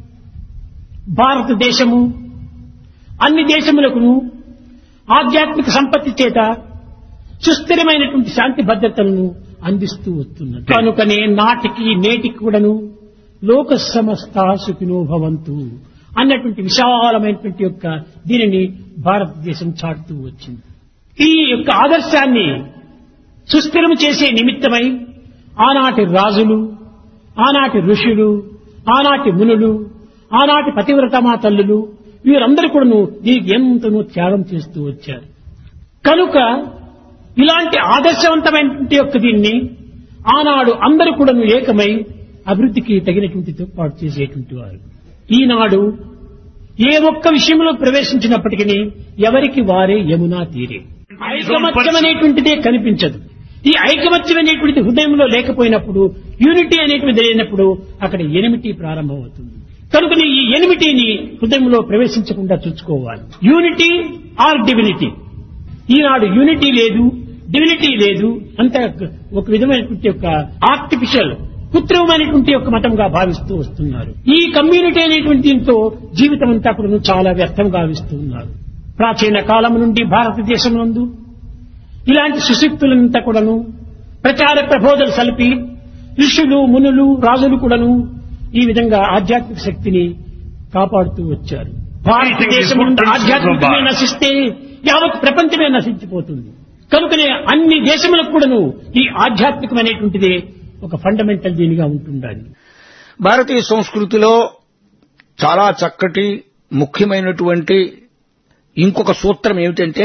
భారతదేశము అన్ని దేశములకును ఆధ్యాత్మిక సంపత్తి చేత సుస్థిరమైనటువంటి శాంతి భద్రతలను అందిస్తూ వస్తున్నది కనుకనే నాటికి నేటికి కూడాను లోక సమస్త సుఖినో భవంతు అన్నటువంటి విశాలమైనటువంటి యొక్క దీనిని భారతదేశం చాటుతూ వచ్చింది ఈ యొక్క ఆదర్శాన్ని సుస్థిరము చేసే నిమిత్తమై ఆనాటి రాజులు ఆనాటి ఋషులు ఆనాటి మునులు ఆనాటి పతివ్రతమా తల్లులు వీరందరూ కూడాను దీనికి ఎంతనో త్యాగం చేస్తూ వచ్చారు కనుక ఇలాంటి ఆదర్శవంతమైనటువంటి యొక్క దీన్ని ఆనాడు అందరూ కూడాను ఏకమై అభివృద్ధికి తగినటువంటి తోడ్పాటు చేసేటువంటి వారు ఈనాడు ఏ ఒక్క విషయంలో ప్రవేశించినప్పటికీ ఎవరికి వారే యమునా తీరే ఐకమత్యం అనేటువంటిదే కనిపించదు ఈ ఐకమత్యం అనేటువంటిది హృదయంలో లేకపోయినప్పుడు యూనిటీ అనేటువంటిది లేనప్పుడు అక్కడ ఎనిమిటీ ప్రారంభమవుతుంది కనుక ఈ ఎనిమిటీని హృదయంలో ప్రవేశించకుండా చూసుకోవాలి యూనిటీ ఆర్ డివినిటీ ఈనాడు యూనిటీ లేదు డివినిటీ లేదు అంత ఒక విధమైనటువంటి యొక్క ఆర్టిఫిషియల్ కృత్రిమమైనటువంటి యొక్క మతంగా భావిస్తూ వస్తున్నారు ఈ కమ్యూనిటీ అనేటువంటి దీంతో జీవితం అంతా కూడా చాలా వ్యర్థం గావిస్తూ ఉన్నారు ప్రాచీన కాలం నుండి భారతదేశం నందు ఇలాంటి సుశక్తులంతా కూడాను ప్రచార ప్రబోధలు సలిపి ఋషులు మునులు రాజులు కూడాను ఈ విధంగా ఆధ్యాత్మిక శక్తిని కాపాడుతూ వచ్చారు భారతదేశం నుండి ఆధ్యాత్మికమే నశిస్తే యావత్ ప్రపంచమే నశించిపోతుంది కనుకనే అన్ని దేశములకు కూడాను ఈ ఆధ్యాత్మికమైనటువంటిదే ఒక ఫండమెంటల్ దీనిగా ఉంటుండాలి భారతీయ సంస్కృతిలో చాలా చక్కటి ముఖ్యమైనటువంటి ఇంకొక సూత్రం ఏమిటంటే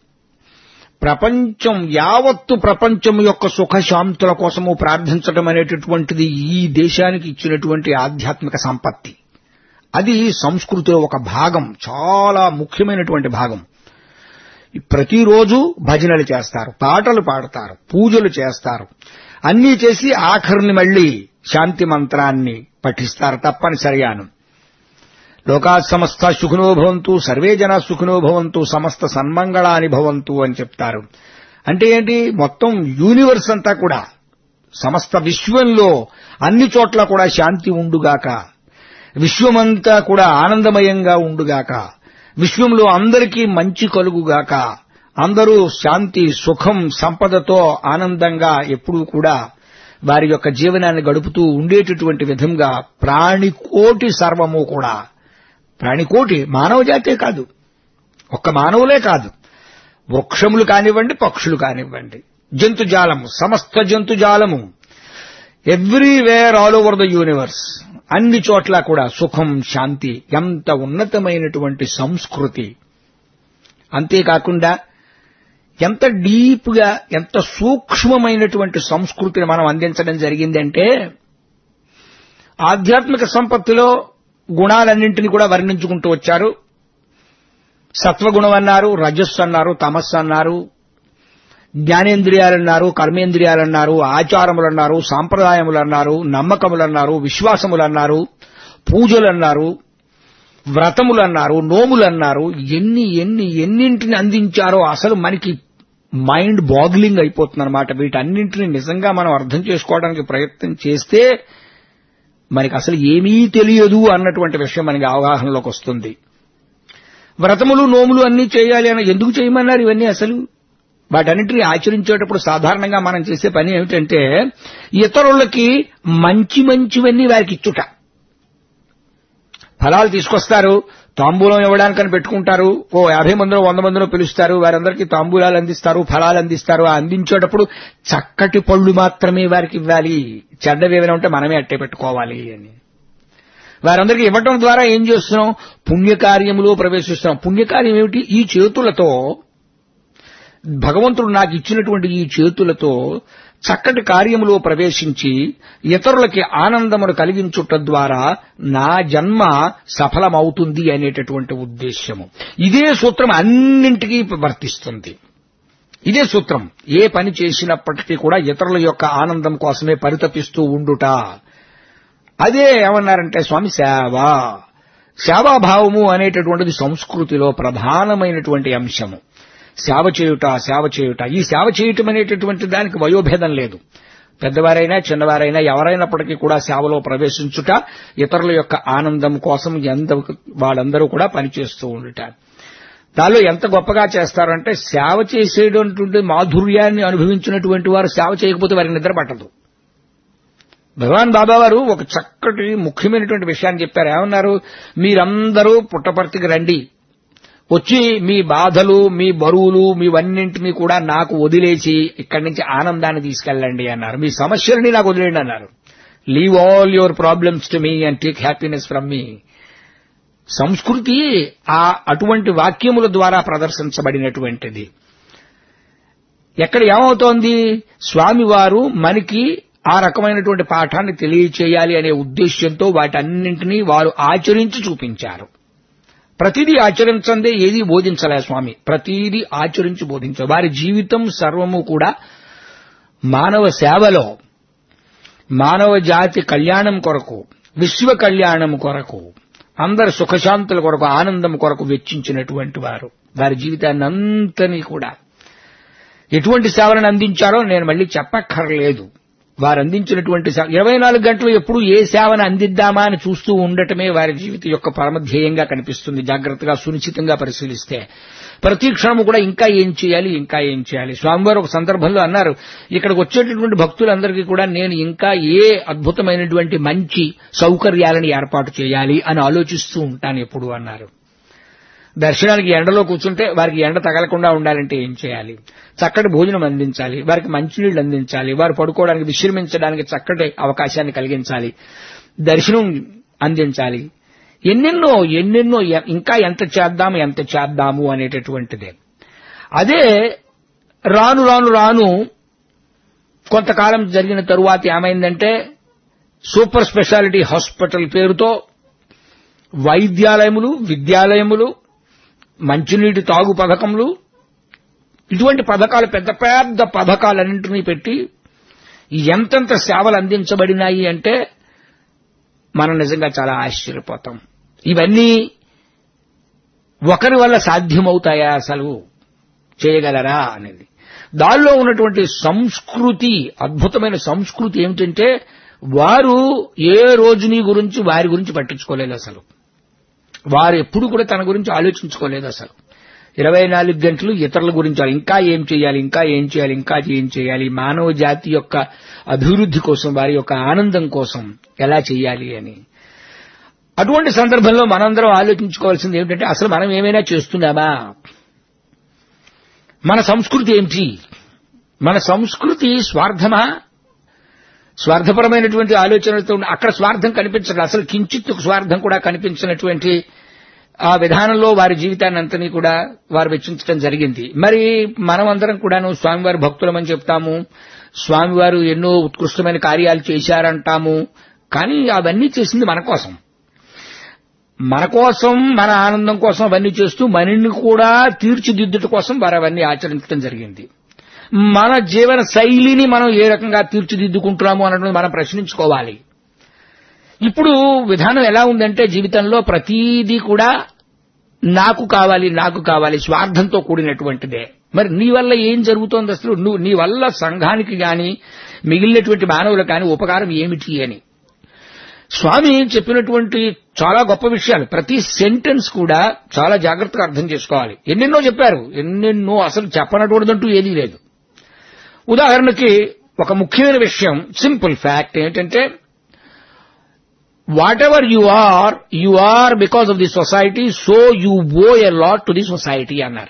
ప్రపంచం యావత్తు ప్రపంచం యొక్క సుఖశాంతుల కోసము ప్రార్థించడం అనేటటువంటిది ఈ దేశానికి ఇచ్చినటువంటి ఆధ్యాత్మిక సంపత్తి అది సంస్కృతిలో ఒక భాగం చాలా ముఖ్యమైనటువంటి భాగం ప్రతిరోజు భజనలు చేస్తారు పాటలు పాడతారు పూజలు చేస్తారు అన్నీ చేసి ఆఖరిని మళ్లీ శాంతి మంత్రాన్ని పఠిస్తారు తప్పనిసరిగాను లోకా సమస్త సుఖినో భవంతు సర్వే జన సుఖినో భవంతు సమస్త సన్మంగళాని భవంతు అని చెప్తారు అంటే ఏంటి మొత్తం యూనివర్స్ అంతా కూడా సమస్త విశ్వంలో అన్ని చోట్ల కూడా శాంతి ఉండుగాక విశ్వమంతా కూడా ఆనందమయంగా ఉండుగాక విశ్వంలో అందరికీ మంచి కలుగుగాక అందరూ శాంతి సుఖం సంపదతో ఆనందంగా ఎప్పుడూ కూడా వారి యొక్క జీవనాన్ని గడుపుతూ ఉండేటటువంటి విధంగా ప్రాణికోటి సర్వము కూడా ప్రాణికోటి మానవ జాతే కాదు ఒక్క మానవులే కాదు వృక్షములు కానివ్వండి పక్షులు కానివ్వండి జంతుజాలము సమస్త జంతుజాలము everywhere all over the universe అన్ని చోట్ల కూడా సుఖం శాంతి ఎంత ఉన్నతమైనటువంటి సంస్కృతి అంతేకాకుండా ఎంత డీప్గా ఎంత సూక్ష్మమైనటువంటి సంస్కృతిని మనం అందించడం జరిగిందంటే ఆధ్యాత్మిక సంపత్తిలో గుణాలన్నింటినీ కూడా వర్ణించుకుంటూ వచ్చారు సత్వగుణం అన్నారు రజస్సు అన్నారు తమస్సు అన్నారు జ్ఞానేంద్రియాలన్నారు కర్మేంద్రియాలన్నారు ఆచారములన్నారు సాంప్రదాయములన్నారు నమ్మకములన్నారు విశ్వాసములన్నారు పూజలన్నారు వ్రతములు అన్నారు నోములు అన్నారు ఎన్ని ఎన్ని ఎన్నింటిని అందించారో అసలు మనకి మైండ్ బాగ్లింగ్ అయిపోతుందన్నమాట వీటన్నింటిని నిజంగా మనం అర్థం చేసుకోవడానికి ప్రయత్నం చేస్తే మనకి అసలు ఏమీ తెలియదు అన్నటువంటి విషయం మనకి అవగాహనలోకి వస్తుంది వ్రతములు నోములు అన్నీ చేయాలి అని ఎందుకు చేయమన్నారు ఇవన్నీ అసలు వాటన్నిటిని ఆచరించేటప్పుడు సాధారణంగా మనం చేసే పని ఏమిటంటే ఇతరులకి మంచి మంచివన్నీ వారికి ఇచ్చుట ఫలాలు తీసుకొస్తారు తాంబూలం ఇవ్వడానికని పెట్టుకుంటారు ఓ యాభై మందిలో వంద మందిలో పిలుస్తారు వారందరికీ తాంబూలాలు అందిస్తారు ఫలాలు అందిస్తారు ఆ అందించేటప్పుడు చక్కటి పళ్ళు మాత్రమే వారికి ఇవ్వాలి చెడ్డవి ఏమైనా ఉంటే మనమే అట్టే పెట్టుకోవాలి అని వారందరికీ ఇవ్వటం ద్వారా ఏం చేస్తున్నాం పుణ్యకార్యములో ప్రవేశిస్తున్నాం పుణ్యకార్యం ఏమిటి ఈ చేతులతో భగవంతుడు నాకు ఇచ్చినటువంటి ఈ చేతులతో చక్కటి కార్యములో ప్రవేశించి ఇతరులకి ఆనందమును కలిగించుట ద్వారా నా జన్మ సఫలమవుతుంది అనేటటువంటి ఉద్దేశ్యము ఇదే సూత్రం అన్నింటికీ వర్తిస్తుంది ఇదే సూత్రం ఏ పని చేసినప్పటికీ కూడా ఇతరుల యొక్క ఆనందం కోసమే పరితపిస్తూ ఉండుట అదే ఏమన్నారంటే స్వామి సేవ సేవాభావము అనేటటువంటిది సంస్కృతిలో ప్రధానమైనటువంటి అంశము సేవ చేయుట సేవ చేయుట ఈ సేవ చేయటం అనేటటువంటి దానికి వయోభేదం లేదు పెద్దవారైనా చిన్నవారైనా ఎవరైనప్పటికీ కూడా సేవలో ప్రవేశించుట ఇతరుల యొక్క ఆనందం కోసం ఎంత వాళ్ళందరూ కూడా పనిచేస్తూ ఉండుట దానిలో ఎంత గొప్పగా చేస్తారంటే సేవ చేసేటటువంటి మాధుర్యాన్ని అనుభవించినటువంటి వారు సేవ చేయకపోతే వారికి నిద్ర పట్టదు భగవాన్ బాబా వారు ఒక చక్కటి ముఖ్యమైనటువంటి విషయాన్ని చెప్పారు ఏమన్నారు మీరందరూ పుట్టపర్తికి రండి వచ్చి మీ బాధలు మీ బరువులు మీవన్నింటినీ కూడా నాకు వదిలేసి ఇక్కడి నుంచి ఆనందాన్ని తీసుకెళ్ళండి అన్నారు మీ సమస్యలని నాకు వదిలేయండి అన్నారు leave all your problems to me and take happiness from me సంస్కృతి ఆ అటువంటి వాక్యముల ద్వారా ప్రదర్శించబడినటువంటిది ఎక్కడ ఏమవుతోంది స్వామివారు మనకి ఆ రకమైనటువంటి పాఠాన్ని తెలియచేయాలి అనే ఉద్దేశ్యంతో వాటన్నింటినీ వారు ఆచరించి చూపించారు ప్రతిదీ ఆచరించందే ఏది బోధించలే స్వామి ప్రతిదీ ఆచరించి బోధించారు వారి జీవితం సర్వము కూడా మానవ సేవలో మానవ జాతి కళ్యాణం కొరకు విశ్వ కళ్యాణం కొరకు అందరి సుఖశాంతుల కొరకు ఆనందం కొరకు వెచ్చించినటువంటి వారు వారి జీవితాన్ని అంతని కూడా ఎటువంటి సేవలను అందించారో నేను మళ్ళీ చెప్పక్కర్లేదు వారు అందించినటువంటి సేవ ఇరవై నాలుగు గంటలు ఎప్పుడు ఏ సేవను అందిద్దామా అని చూస్తూ ఉండటమే వారి జీవితం యొక్క పరమధ్యేయంగా కనిపిస్తుంది జాగ్రత్తగా సునిశ్చితంగా పరిశీలిస్తే ప్రతి క్షణము కూడా ఇంకా ఏం చేయాలి ఇంకా ఏం చేయాలి స్వామివారు ఒక సందర్భంలో అన్నారు ఇక్కడికి వచ్చేటటువంటి భక్తులందరికీ కూడా నేను ఇంకా ఏ అద్భుతమైనటువంటి మంచి సౌకర్యాలను ఏర్పాటు చేయాలి అని ఆలోచిస్తూ ఉంటాను ఎప్పుడు అన్నారు దర్శనానికి ఎండలో కూర్చుంటే వారికి ఎండ తగలకుండా ఉండాలంటే ఏం చేయాలి చక్కటి భోజనం అందించాలి వారికి మంచినీళ్లు అందించాలి వారు పడుకోవడానికి విశ్రమించడానికి చక్కటి అవకాశాన్ని కలిగించాలి దర్శనం అందించాలి ఎన్నెన్నో ఎన్నెన్నో ఇంకా ఎంత చేద్దాము ఎంత చేద్దాము అనేటటువంటిదే అదే రాను రాను రాను కొంతకాలం జరిగిన తరువాత ఏమైందంటే సూపర్ స్పెషాలిటీ హాస్పిటల్ పేరుతో వైద్యాలయములు విద్యాలయములు మంచినీటి తాగు పథకములు ఇటువంటి పథకాలు పెద్ద పెద్ద పథకాలన్నింటినీ పెట్టి ఎంతెంత సేవలు అందించబడినాయి అంటే మనం నిజంగా చాలా ఆశ్చర్యపోతాం ఇవన్నీ ఒకరి వల్ల సాధ్యమవుతాయా అసలు చేయగలరా అనేది దానిలో ఉన్నటువంటి సంస్కృతి అద్భుతమైన సంస్కృతి ఏమిటంటే వారు ఏ రోజుని గురించి వారి గురించి పట్టించుకోలేదు అసలు వారు ఎప్పుడు కూడా తన గురించి ఆలోచించుకోలేదు అసలు ఇరవై నాలుగు గంటలు ఇతరుల గురించి ఇంకా ఏం చేయాలి ఇంకా ఏం చేయాలి ఇంకా ఏం చేయాలి మానవ జాతి యొక్క అభివృద్ధి కోసం వారి యొక్క ఆనందం కోసం ఎలా చేయాలి అని అటువంటి సందర్భంలో మనందరం ఆలోచించుకోవాల్సింది ఏమిటంటే అసలు మనం ఏమైనా చేస్తున్నామా మన సంస్కృతి ఏమిటి మన సంస్కృతి స్వార్థమా స్వార్థపరమైనటువంటి ఆలోచనలతో అక్కడ స్వార్థం కనిపించదు అసలు కించిత్ స్వార్థం కూడా కనిపించినటువంటి ఆ విధానంలో వారి జీవితాన్ని అంతని కూడా వారు వెచ్చించడం జరిగింది మరి మనమందరం కూడాను స్వామివారి భక్తులమని చెప్తాము స్వామివారు ఎన్నో ఉత్కృష్టమైన కార్యాలు చేశారంటాము కానీ అవన్నీ చేసింది మన కోసం మన కోసం మన ఆనందం కోసం అవన్నీ చేస్తూ మనల్ని కూడా తీర్చిదిద్దుట కోసం వారు అవన్నీ ఆచరించడం జరిగింది మన జీవన శైలిని మనం ఏ రకంగా తీర్చిదిద్దుకుంటున్నాము అన్నది మనం ప్రశ్నించుకోవాలి ఇప్పుడు విధానం ఎలా ఉందంటే జీవితంలో ప్రతీదీ కూడా నాకు కావాలి నాకు కావాలి స్వార్థంతో కూడినటువంటిదే మరి నీ వల్ల ఏం జరుగుతోంది అసలు నువ్వు నీ వల్ల సంఘానికి గాని మిగిలినటువంటి మానవులకు కానీ ఉపకారం ఏమిటి అని స్వామి చెప్పినటువంటి చాలా గొప్ప విషయాలు ప్రతి సెంటెన్స్ కూడా చాలా జాగ్రత్తగా అర్థం చేసుకోవాలి ఎన్నెన్నో చెప్పారు ఎన్నెన్నో అసలు చెప్పనటువంటిదంటూ ఏదీ లేదు ఉదాహరణకి ఒక ముఖ్యమైన విషయం సింపుల్ ఫ్యాక్ట్ ఏంటంటే whatever you are you are because of the society so you owe a lot to the society అన్నారు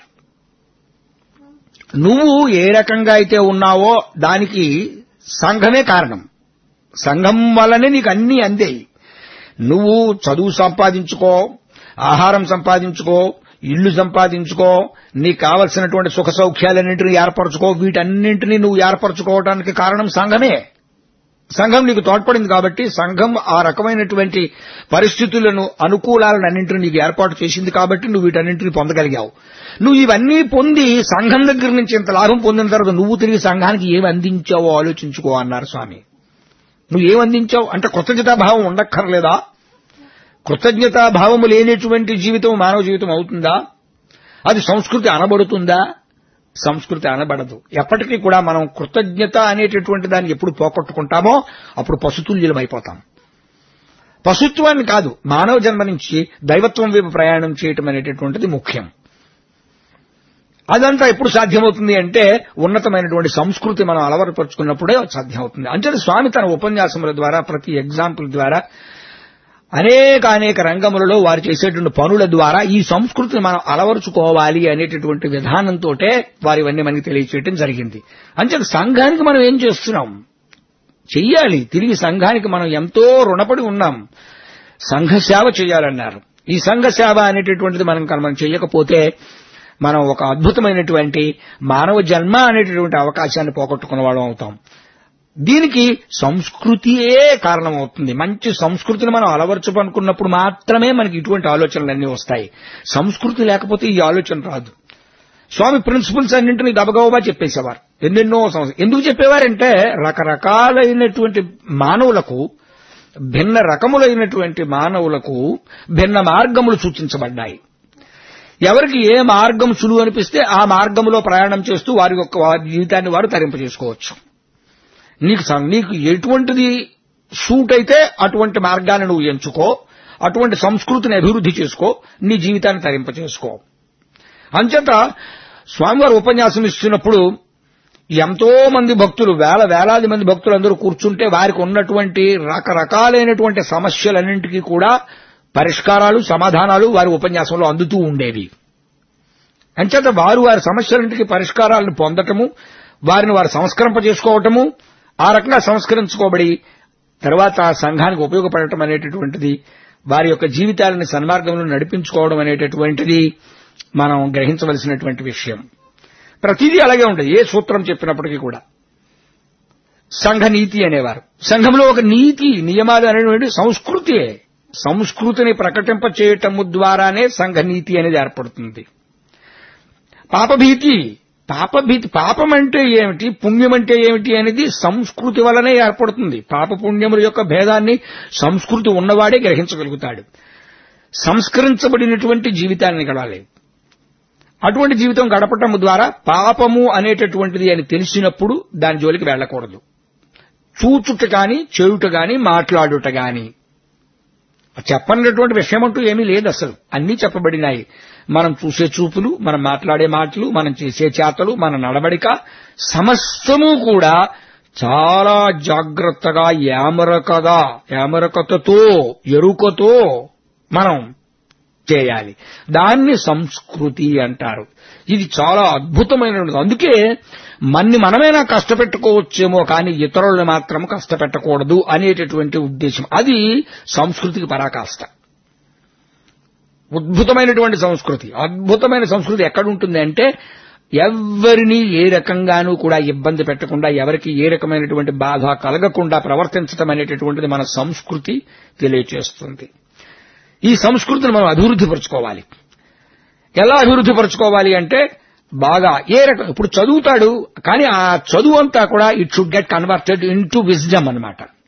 నువ్వు ఏ రకంగా అయితే ఉన్నావో దానికి సంఘమే కారణం సంఘం వల్లనే నీకు అన్నీ అందేయి నువ్వు చదువు సంపాదించుకో ఆహారం సంపాదించుకో ఇల్లు సంపాదించుకో నీకు కావలసినటువంటి సుఖ సౌఖ్యాలన్నింటినీ ఏర్పరచుకో వీటన్నింటినీ నువ్వు ఏర్పరచుకోవడానికి కారణం సంఘమే సంఘం నీకు తోడ్పడింది కాబట్టి సంఘం ఆ రకమైనటువంటి పరిస్థితులను అనుకూలాలను అన్నింటినీ నీకు ఏర్పాటు చేసింది కాబట్టి నువ్వు వీటన్నింటినీ పొందగలిగావు నువ్వు ఇవన్నీ పొంది సంఘం దగ్గర నుంచి ఇంత లాభం పొందిన తర్వాత నువ్వు తిరిగి సంఘానికి ఏమి అందించావో ఆలోచించుకో అన్నారు స్వామి నువ్వు ఏం అందించావు అంటే కృతజ్ఞతాభావం ఉండక్కర్లేదా కృతజ్ఞతాభావము లేనటువంటి జీవితం మానవ జీవితం అవుతుందా అది సంస్కృతి అనబడుతుందా సంస్కృతి అనబడదు ఎప్పటికీ కూడా మనం కృతజ్ఞత అనేటటువంటి దాన్ని ఎప్పుడు పోగొట్టుకుంటామో అప్పుడు పశుతుల్యులం అయిపోతాం పశుత్వాన్ని కాదు మానవ జన్మ నుంచి దైవత్వం వైపు ప్రయాణం చేయటం అనేటటువంటిది ముఖ్యం అదంతా ఎప్పుడు సాధ్యమవుతుంది అంటే ఉన్నతమైనటువంటి సంస్కృతి మనం అలవరపరుచుకున్నప్పుడే సాధ్యమవుతుంది అంటే స్వామి తన ఉపన్యాసముల ద్వారా ప్రతి ఎగ్జాంపుల్ ద్వారా అనేక అనేక రంగములలో వారు చేసేటువంటి పనుల ద్వారా ఈ సంస్కృతిని మనం అలవరుచుకోవాలి అనేటటువంటి విధానంతో వారి ఇవన్నీ మనకి తెలియచేయటం జరిగింది అంటే సంఘానికి మనం ఏం చేస్తున్నాం చెయ్యాలి తిరిగి సంఘానికి మనం ఎంతో రుణపడి ఉన్నాం సంఘ సేవ చేయాలన్నారు ఈ సంఘ సేవ అనేటటువంటిది మనం కనుక మనం చేయకపోతే మనం ఒక అద్భుతమైనటువంటి మానవ జన్మ అనేటటువంటి అవకాశాన్ని పోగొట్టుకున్న వాళ్ళం అవుతాం దీనికి సంస్కృతియే కారణమవుతుంది మంచి సంస్కృతిని మనం అలవర్చమనుకున్నప్పుడు మాత్రమే మనకి ఇటువంటి ఆలోచనలన్నీ వస్తాయి సంస్కృతి లేకపోతే ఈ ఆలోచన రాదు స్వామి ప్రిన్సిపల్స్ అన్నింటినీ గబగబా చెప్పేసేవారు ఎన్నెన్నో సంవత్సరం ఎందుకు చెప్పేవారంటే రకరకాలైనటువంటి మానవులకు భిన్న రకములైనటువంటి మానవులకు భిన్న మార్గములు సూచించబడ్డాయి ఎవరికి ఏ మార్గం సులువు అనిపిస్తే ఆ మార్గంలో ప్రయాణం చేస్తూ వారి యొక్క వారి జీవితాన్ని వారు తరింపజేసుకోవచ్చు నీకు సం- నీకు ఎటువంటిది సూట్ అయితే అటువంటి మార్గాన్ని నువ్వు ఎంచుకో అటువంటి సంస్కృతిని అభివృద్ధి చేసుకో నీ జీవితాన్ని తరింపచేసుకో అంచేత స్వామివారు ఉపన్యాసం ఇస్తున్నప్పుడు ఎంతో మంది భక్తులు వేల వేలాది మంది భక్తులు అందరూ కూర్చుంటే వారికి ఉన్నటువంటి రకరకాలైనటువంటి సమస్యలన్నింటికీ కూడా పరిష్కారాలు సమాధానాలు వారి ఉపన్యాసంలో అందుతూ ఉండేవి అంచేత వారు వారి సమస్యలన్నింటికి పరిష్కారాలను పొందటము వారిని వారు సంస్కరింప చేసుకోవటము ఆ రకంగా సంస్కరించుకోబడి తర్వాత సంఘానికి ఉపయోగపడటం అనేటటువంటిది వారి యొక్క జీవితాలను సన్మార్గంలో నడిపించుకోవడం అనేటటువంటిది మనం గ్రహించవలసినటువంటి విషయం ప్రతిదీ అలాగే ఉంటుంది ఏ సూత్రం చెప్పినప్పటికీ కూడా సంఘ నీతి అనేవారు సంఘంలో ఒక నీతి నియమాలు అనేటువంటి సంస్కృతియే సంస్కృతిని ప్రకటింప చేయటము ద్వారానే సంఘ నీతి అనేది ఏర్పడుతుంది పాపభీతి పాపభీతి పాపం అంటే ఏమిటి పుణ్యం అంటే ఏమిటి అనేది సంస్కృతి వలనే ఏర్పడుతుంది పాప పుణ్యముల యొక్క భేదాన్ని సంస్కృతి ఉన్నవాడే గ్రహించగలుగుతాడు సంస్కరించబడినటువంటి జీవితాన్ని గడవాలి అటువంటి జీవితం గడపటం ద్వారా పాపము అనేటటువంటిది అని తెలిసినప్పుడు దాని జోలికి వెళ్ళకూడదు చూచుట గాని చేయుట గాని మాట్లాడుట గాని చెప్పనటువంటి విషయం అంటూ ఏమీ లేదు అసలు అన్నీ చెప్పబడినాయి మనం చూసే చూపులు మనం మాట్లాడే మాటలు మనం చేసే చేతలు మన నడవడిక సమస్తము కూడా చాలా జాగ్రత్తగా యామరకగా యామరకతతో ఎరుకతో మనం చేయాలి దాన్ని సంస్కృతి అంటారు ఇది చాలా అద్భుతమైనది అందుకే మన్ని మనమైనా కష్టపెట్టుకోవచ్చేమో కానీ ఇతరులను మాత్రం కష్టపెట్టకూడదు అనేటటువంటి ఉద్దేశం అది సంస్కృతికి పరాకాష్ట అద్భుతమైనటువంటి సంస్కృతి అద్భుతమైన సంస్కృతి ఎక్కడుంటుంది అంటే ఎవరిని ఏ రకంగానూ కూడా ఇబ్బంది పెట్టకుండా ఎవరికి ఏ రకమైనటువంటి బాధ కలగకుండా ప్రవర్తించడం అనేటటువంటిది మన సంస్కృతి తెలియచేస్తుంది ఈ సంస్కృతిని మనం అభివృద్ధి పరుచుకోవాలి ఎలా అభివృద్ధి పరుచుకోవాలి అంటే బాగా ఏ రకం ఇప్పుడు చదువుతాడు కానీ ఆ చదువు అంతా కూడా it should get converted into wisdom అనమాట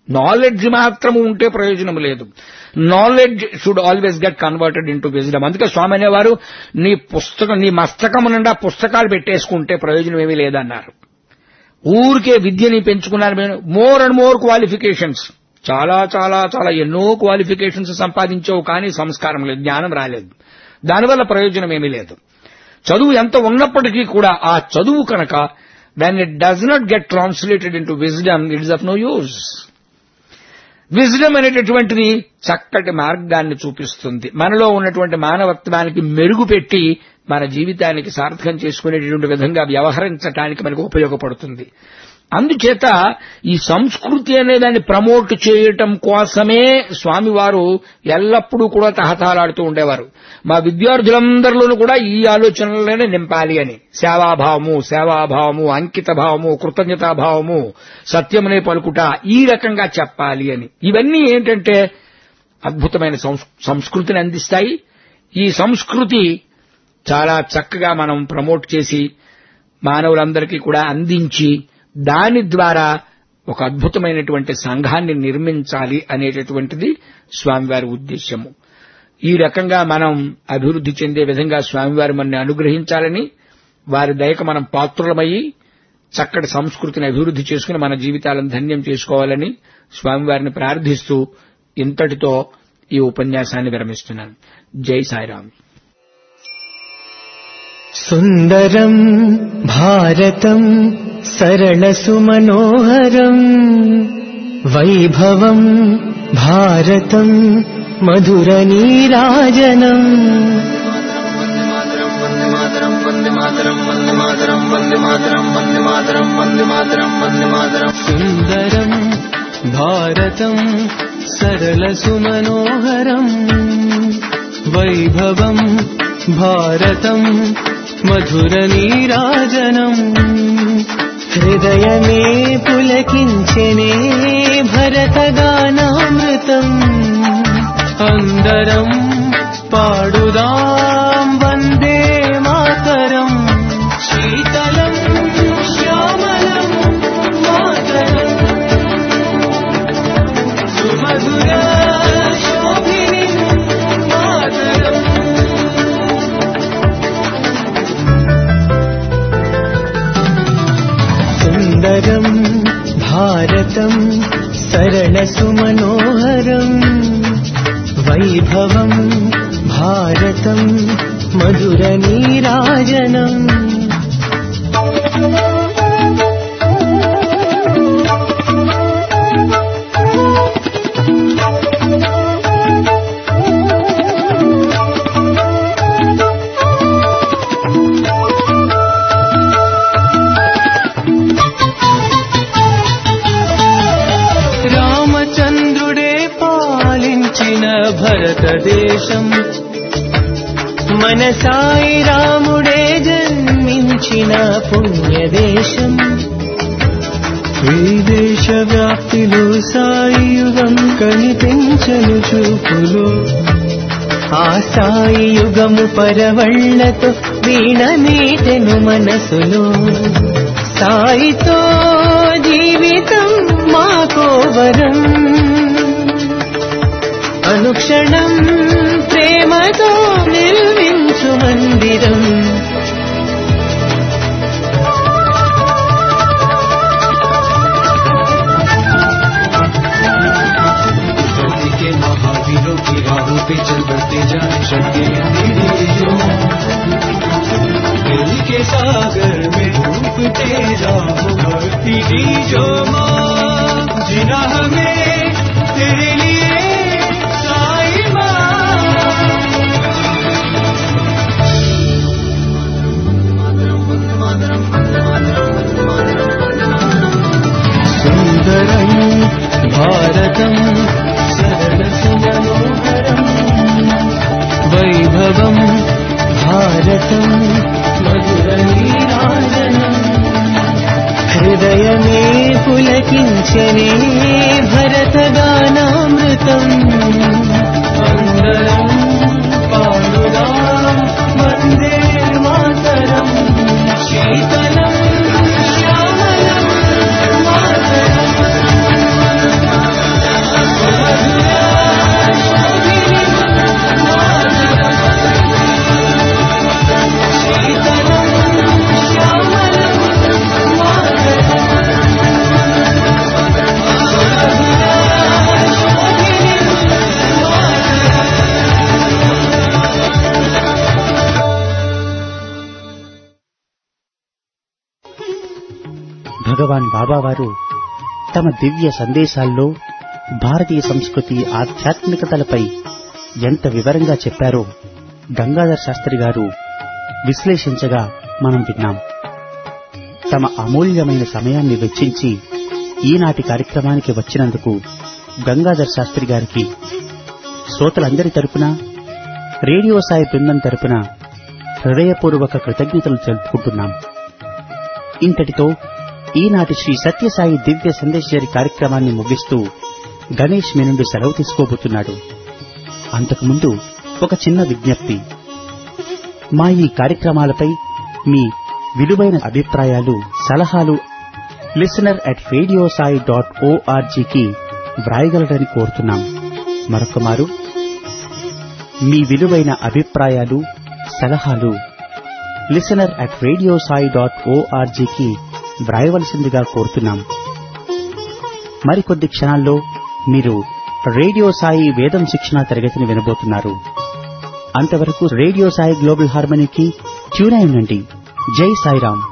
నాలెడ్జ్ మాత్రము ఉంటే ప్రయోజనం లేదు knowledge should always get converted into wisdom అందుకే స్వామి అనేవారు నీ పుస్తకం నీ మస్తకం నిండా పుస్తకాలు పెట్టేసుకుంటే ప్రయోజనం ఏమీ లేదన్నారు ఊరికే విద్యని పెంచుకున్నారు మోర్ అండ్ మోర్ క్వాలిఫికేషన్స్ చాలా చాలా చాలా ఎన్నో క్వాలిఫికేషన్స్ సంపాదించావు కానీ సంస్కారం లేదు జ్ఞానం రాలేదు దానివల్ల ప్రయోజనం ఏమీ లేదు చదువు ఎంత ఉన్నప్పటికీ కూడా ఆ చదువు కనుక when it does not get translated into wisdom it is of no use wisdom అనేటటువంటిది చక్కటి మార్గాన్ని చూపిస్తుంది మనలో ఉన్నటువంటి మానవత్వానికి మెరుగు పెట్టి మన జీవితానికి సార్థకం చేసుకునేటటువంటి విధంగా వ్యవహరించడానికి మనకు ఉపయోగపడుతుంది అందుచేత ఈ సంస్కృతి అనే దాన్ని ప్రమోట్ చేయటం కోసమే స్వామివారు ఎల్లప్పుడూ కూడా తహతాలాడుతూ ఉండేవారు మా విద్యార్థులందరిలోనూ కూడా ఈ ఆలోచనలనే నింపాలి అని సేవాభావము సేవాభావము అంకిత భావము కృతజ్ఞతాభావము సత్యమునే పలుకుట ఈ రకంగా చెప్పాలి అని ఇవన్నీ ఏంటంటే అద్భుతమైన సంస్- సంస్కృతిని అందిస్తాయి ఈ సంస్కృతి చాలా చక్కగా మనం ప్రమోట్ చేసి మానవులందరికీ కూడా అందించి దాని ద్వారా ఒక అద్భుతమైనటువంటి సంఘాన్ని నిర్మించాలి అనేటటువంటిది స్వామివారి ఉద్దేశ్యము ఈ రకంగా మనం అభివృద్ధి చెందే విధంగా స్వామివారు మనని అనుగ్రహించాలని వారి దయకు మనం పాత్రులమయ్యి చక్కటి సంస్కృతిని అభివృద్ధి చేసుకుని మన జీవితాలను ధన్యం చేసుకోవాలని స్వామివారిని ప్రార్థిస్తూ ఇంతటితో ఈ ఉపన్యాసాన్ని విరమిస్తున్నాను జై సాయిరామ్ सुन्दरम् भारतम् सरलसुमनोहरम् वैभवम् भारतम् मधुरनीराजनम् सुन्दरम् भारतम् सरलसुमनोहरम् वैभवम् भारतम् मधुरनीराजनम् हृदयमे पुलकिञ्चने भरतगानामृतम् अन्दरम् पाडुदाम् वन्दे मातरम् शीतलम् श्यामलम् मातरम् सुमधुर शोभिनीम् मातरम् सुन्दरम् भारतम् सरलसुमनोहरम् वैभवम् भारतम् मधुरनीराजनम् రామచంద్రుడే పాలించిన భరతదేశం మన సాయి రాముడే జన్మించిన పుణ్యదేశం ఈ దేశ వ్యాప్తిలో సాయి యుగం కనిపించను చూపులో ఆ సాయి యుగము పరవళ్లతో వీణ మీటెను మనసులో సాయితో జీవితం మాకోవరం అనుక్షణం ప్రేమతో నిర్మించు మందిరం धरती के महावीरों की राहों पे चल बढ़ते जाए शक्ति दिल के सागर में डूबते जाओ भक्ति दीजो माँ जिना हमें तेरे लिए साई माँ సుందరం భారతం సరళసుమనోహరం వైభవం భారతం మధురనీరాజనం హృదయమే పులకించనే భరతగానామృతం అందరం పాడుదాం వందే మాతరం శీతలం శ్యామలం మాతరం భగవాన్ బాబావారు తమ దివ్య సందేశాల్లో భారతీయ సంస్కృతి ఆధ్యాత్మికతలపై ఎంత వివరంగా చెప్పారో గంగాధర్ శాస్త్రి గారు విశ్లేషించగా మనం విన్నాం తమ అమూల్యమైన సమయాన్ని వెచ్చించి ఈనాటి కార్యక్రమానికి వచ్చినందుకు గంగాధర్ శాస్త్రి గారికి శ్రోతలందరి తరపున రేడియో సాయి బృందం తరపున హృదయపూర్వక కృతజ్ఞతలు తెలుపుకుంటున్నాం ఇంతటితో ఈనాటి శ్రీ సత్యసాయి దివ్య సందేశరి కార్యక్రమాన్ని ముగిస్తూ గణేష్ మీ నుండి సెలవు తీసుకోబోతున్నాడు అంతకుముందు ఒక చిన్న విజ్ఞప్తి మా ఈ కార్యక్రమాలపై మీ విలువైన అభిప్రాయాలు సలహాలు listener at radio Sai dot ఓఆర్జీకి వ్రాయగలరని కోరుతున్నాం మరొక మారు మీ విలువైన అభిప్రాయాలు సలహాలు listener at radio Sai dot ఓఆర్జీకి వ్రాయవలసిందిగా కోరుతున్నాం మరికొద్ది క్షణాల్లో మీరు రేడియో సాయి వేదం శిక్షణ తరగతిని వినబోతున్నారు అంతవరకు రేడియో సాయి గ్లోబల్ హార్మనీకి ట్యూన్ అయి ఉండండి జై సాయిరాం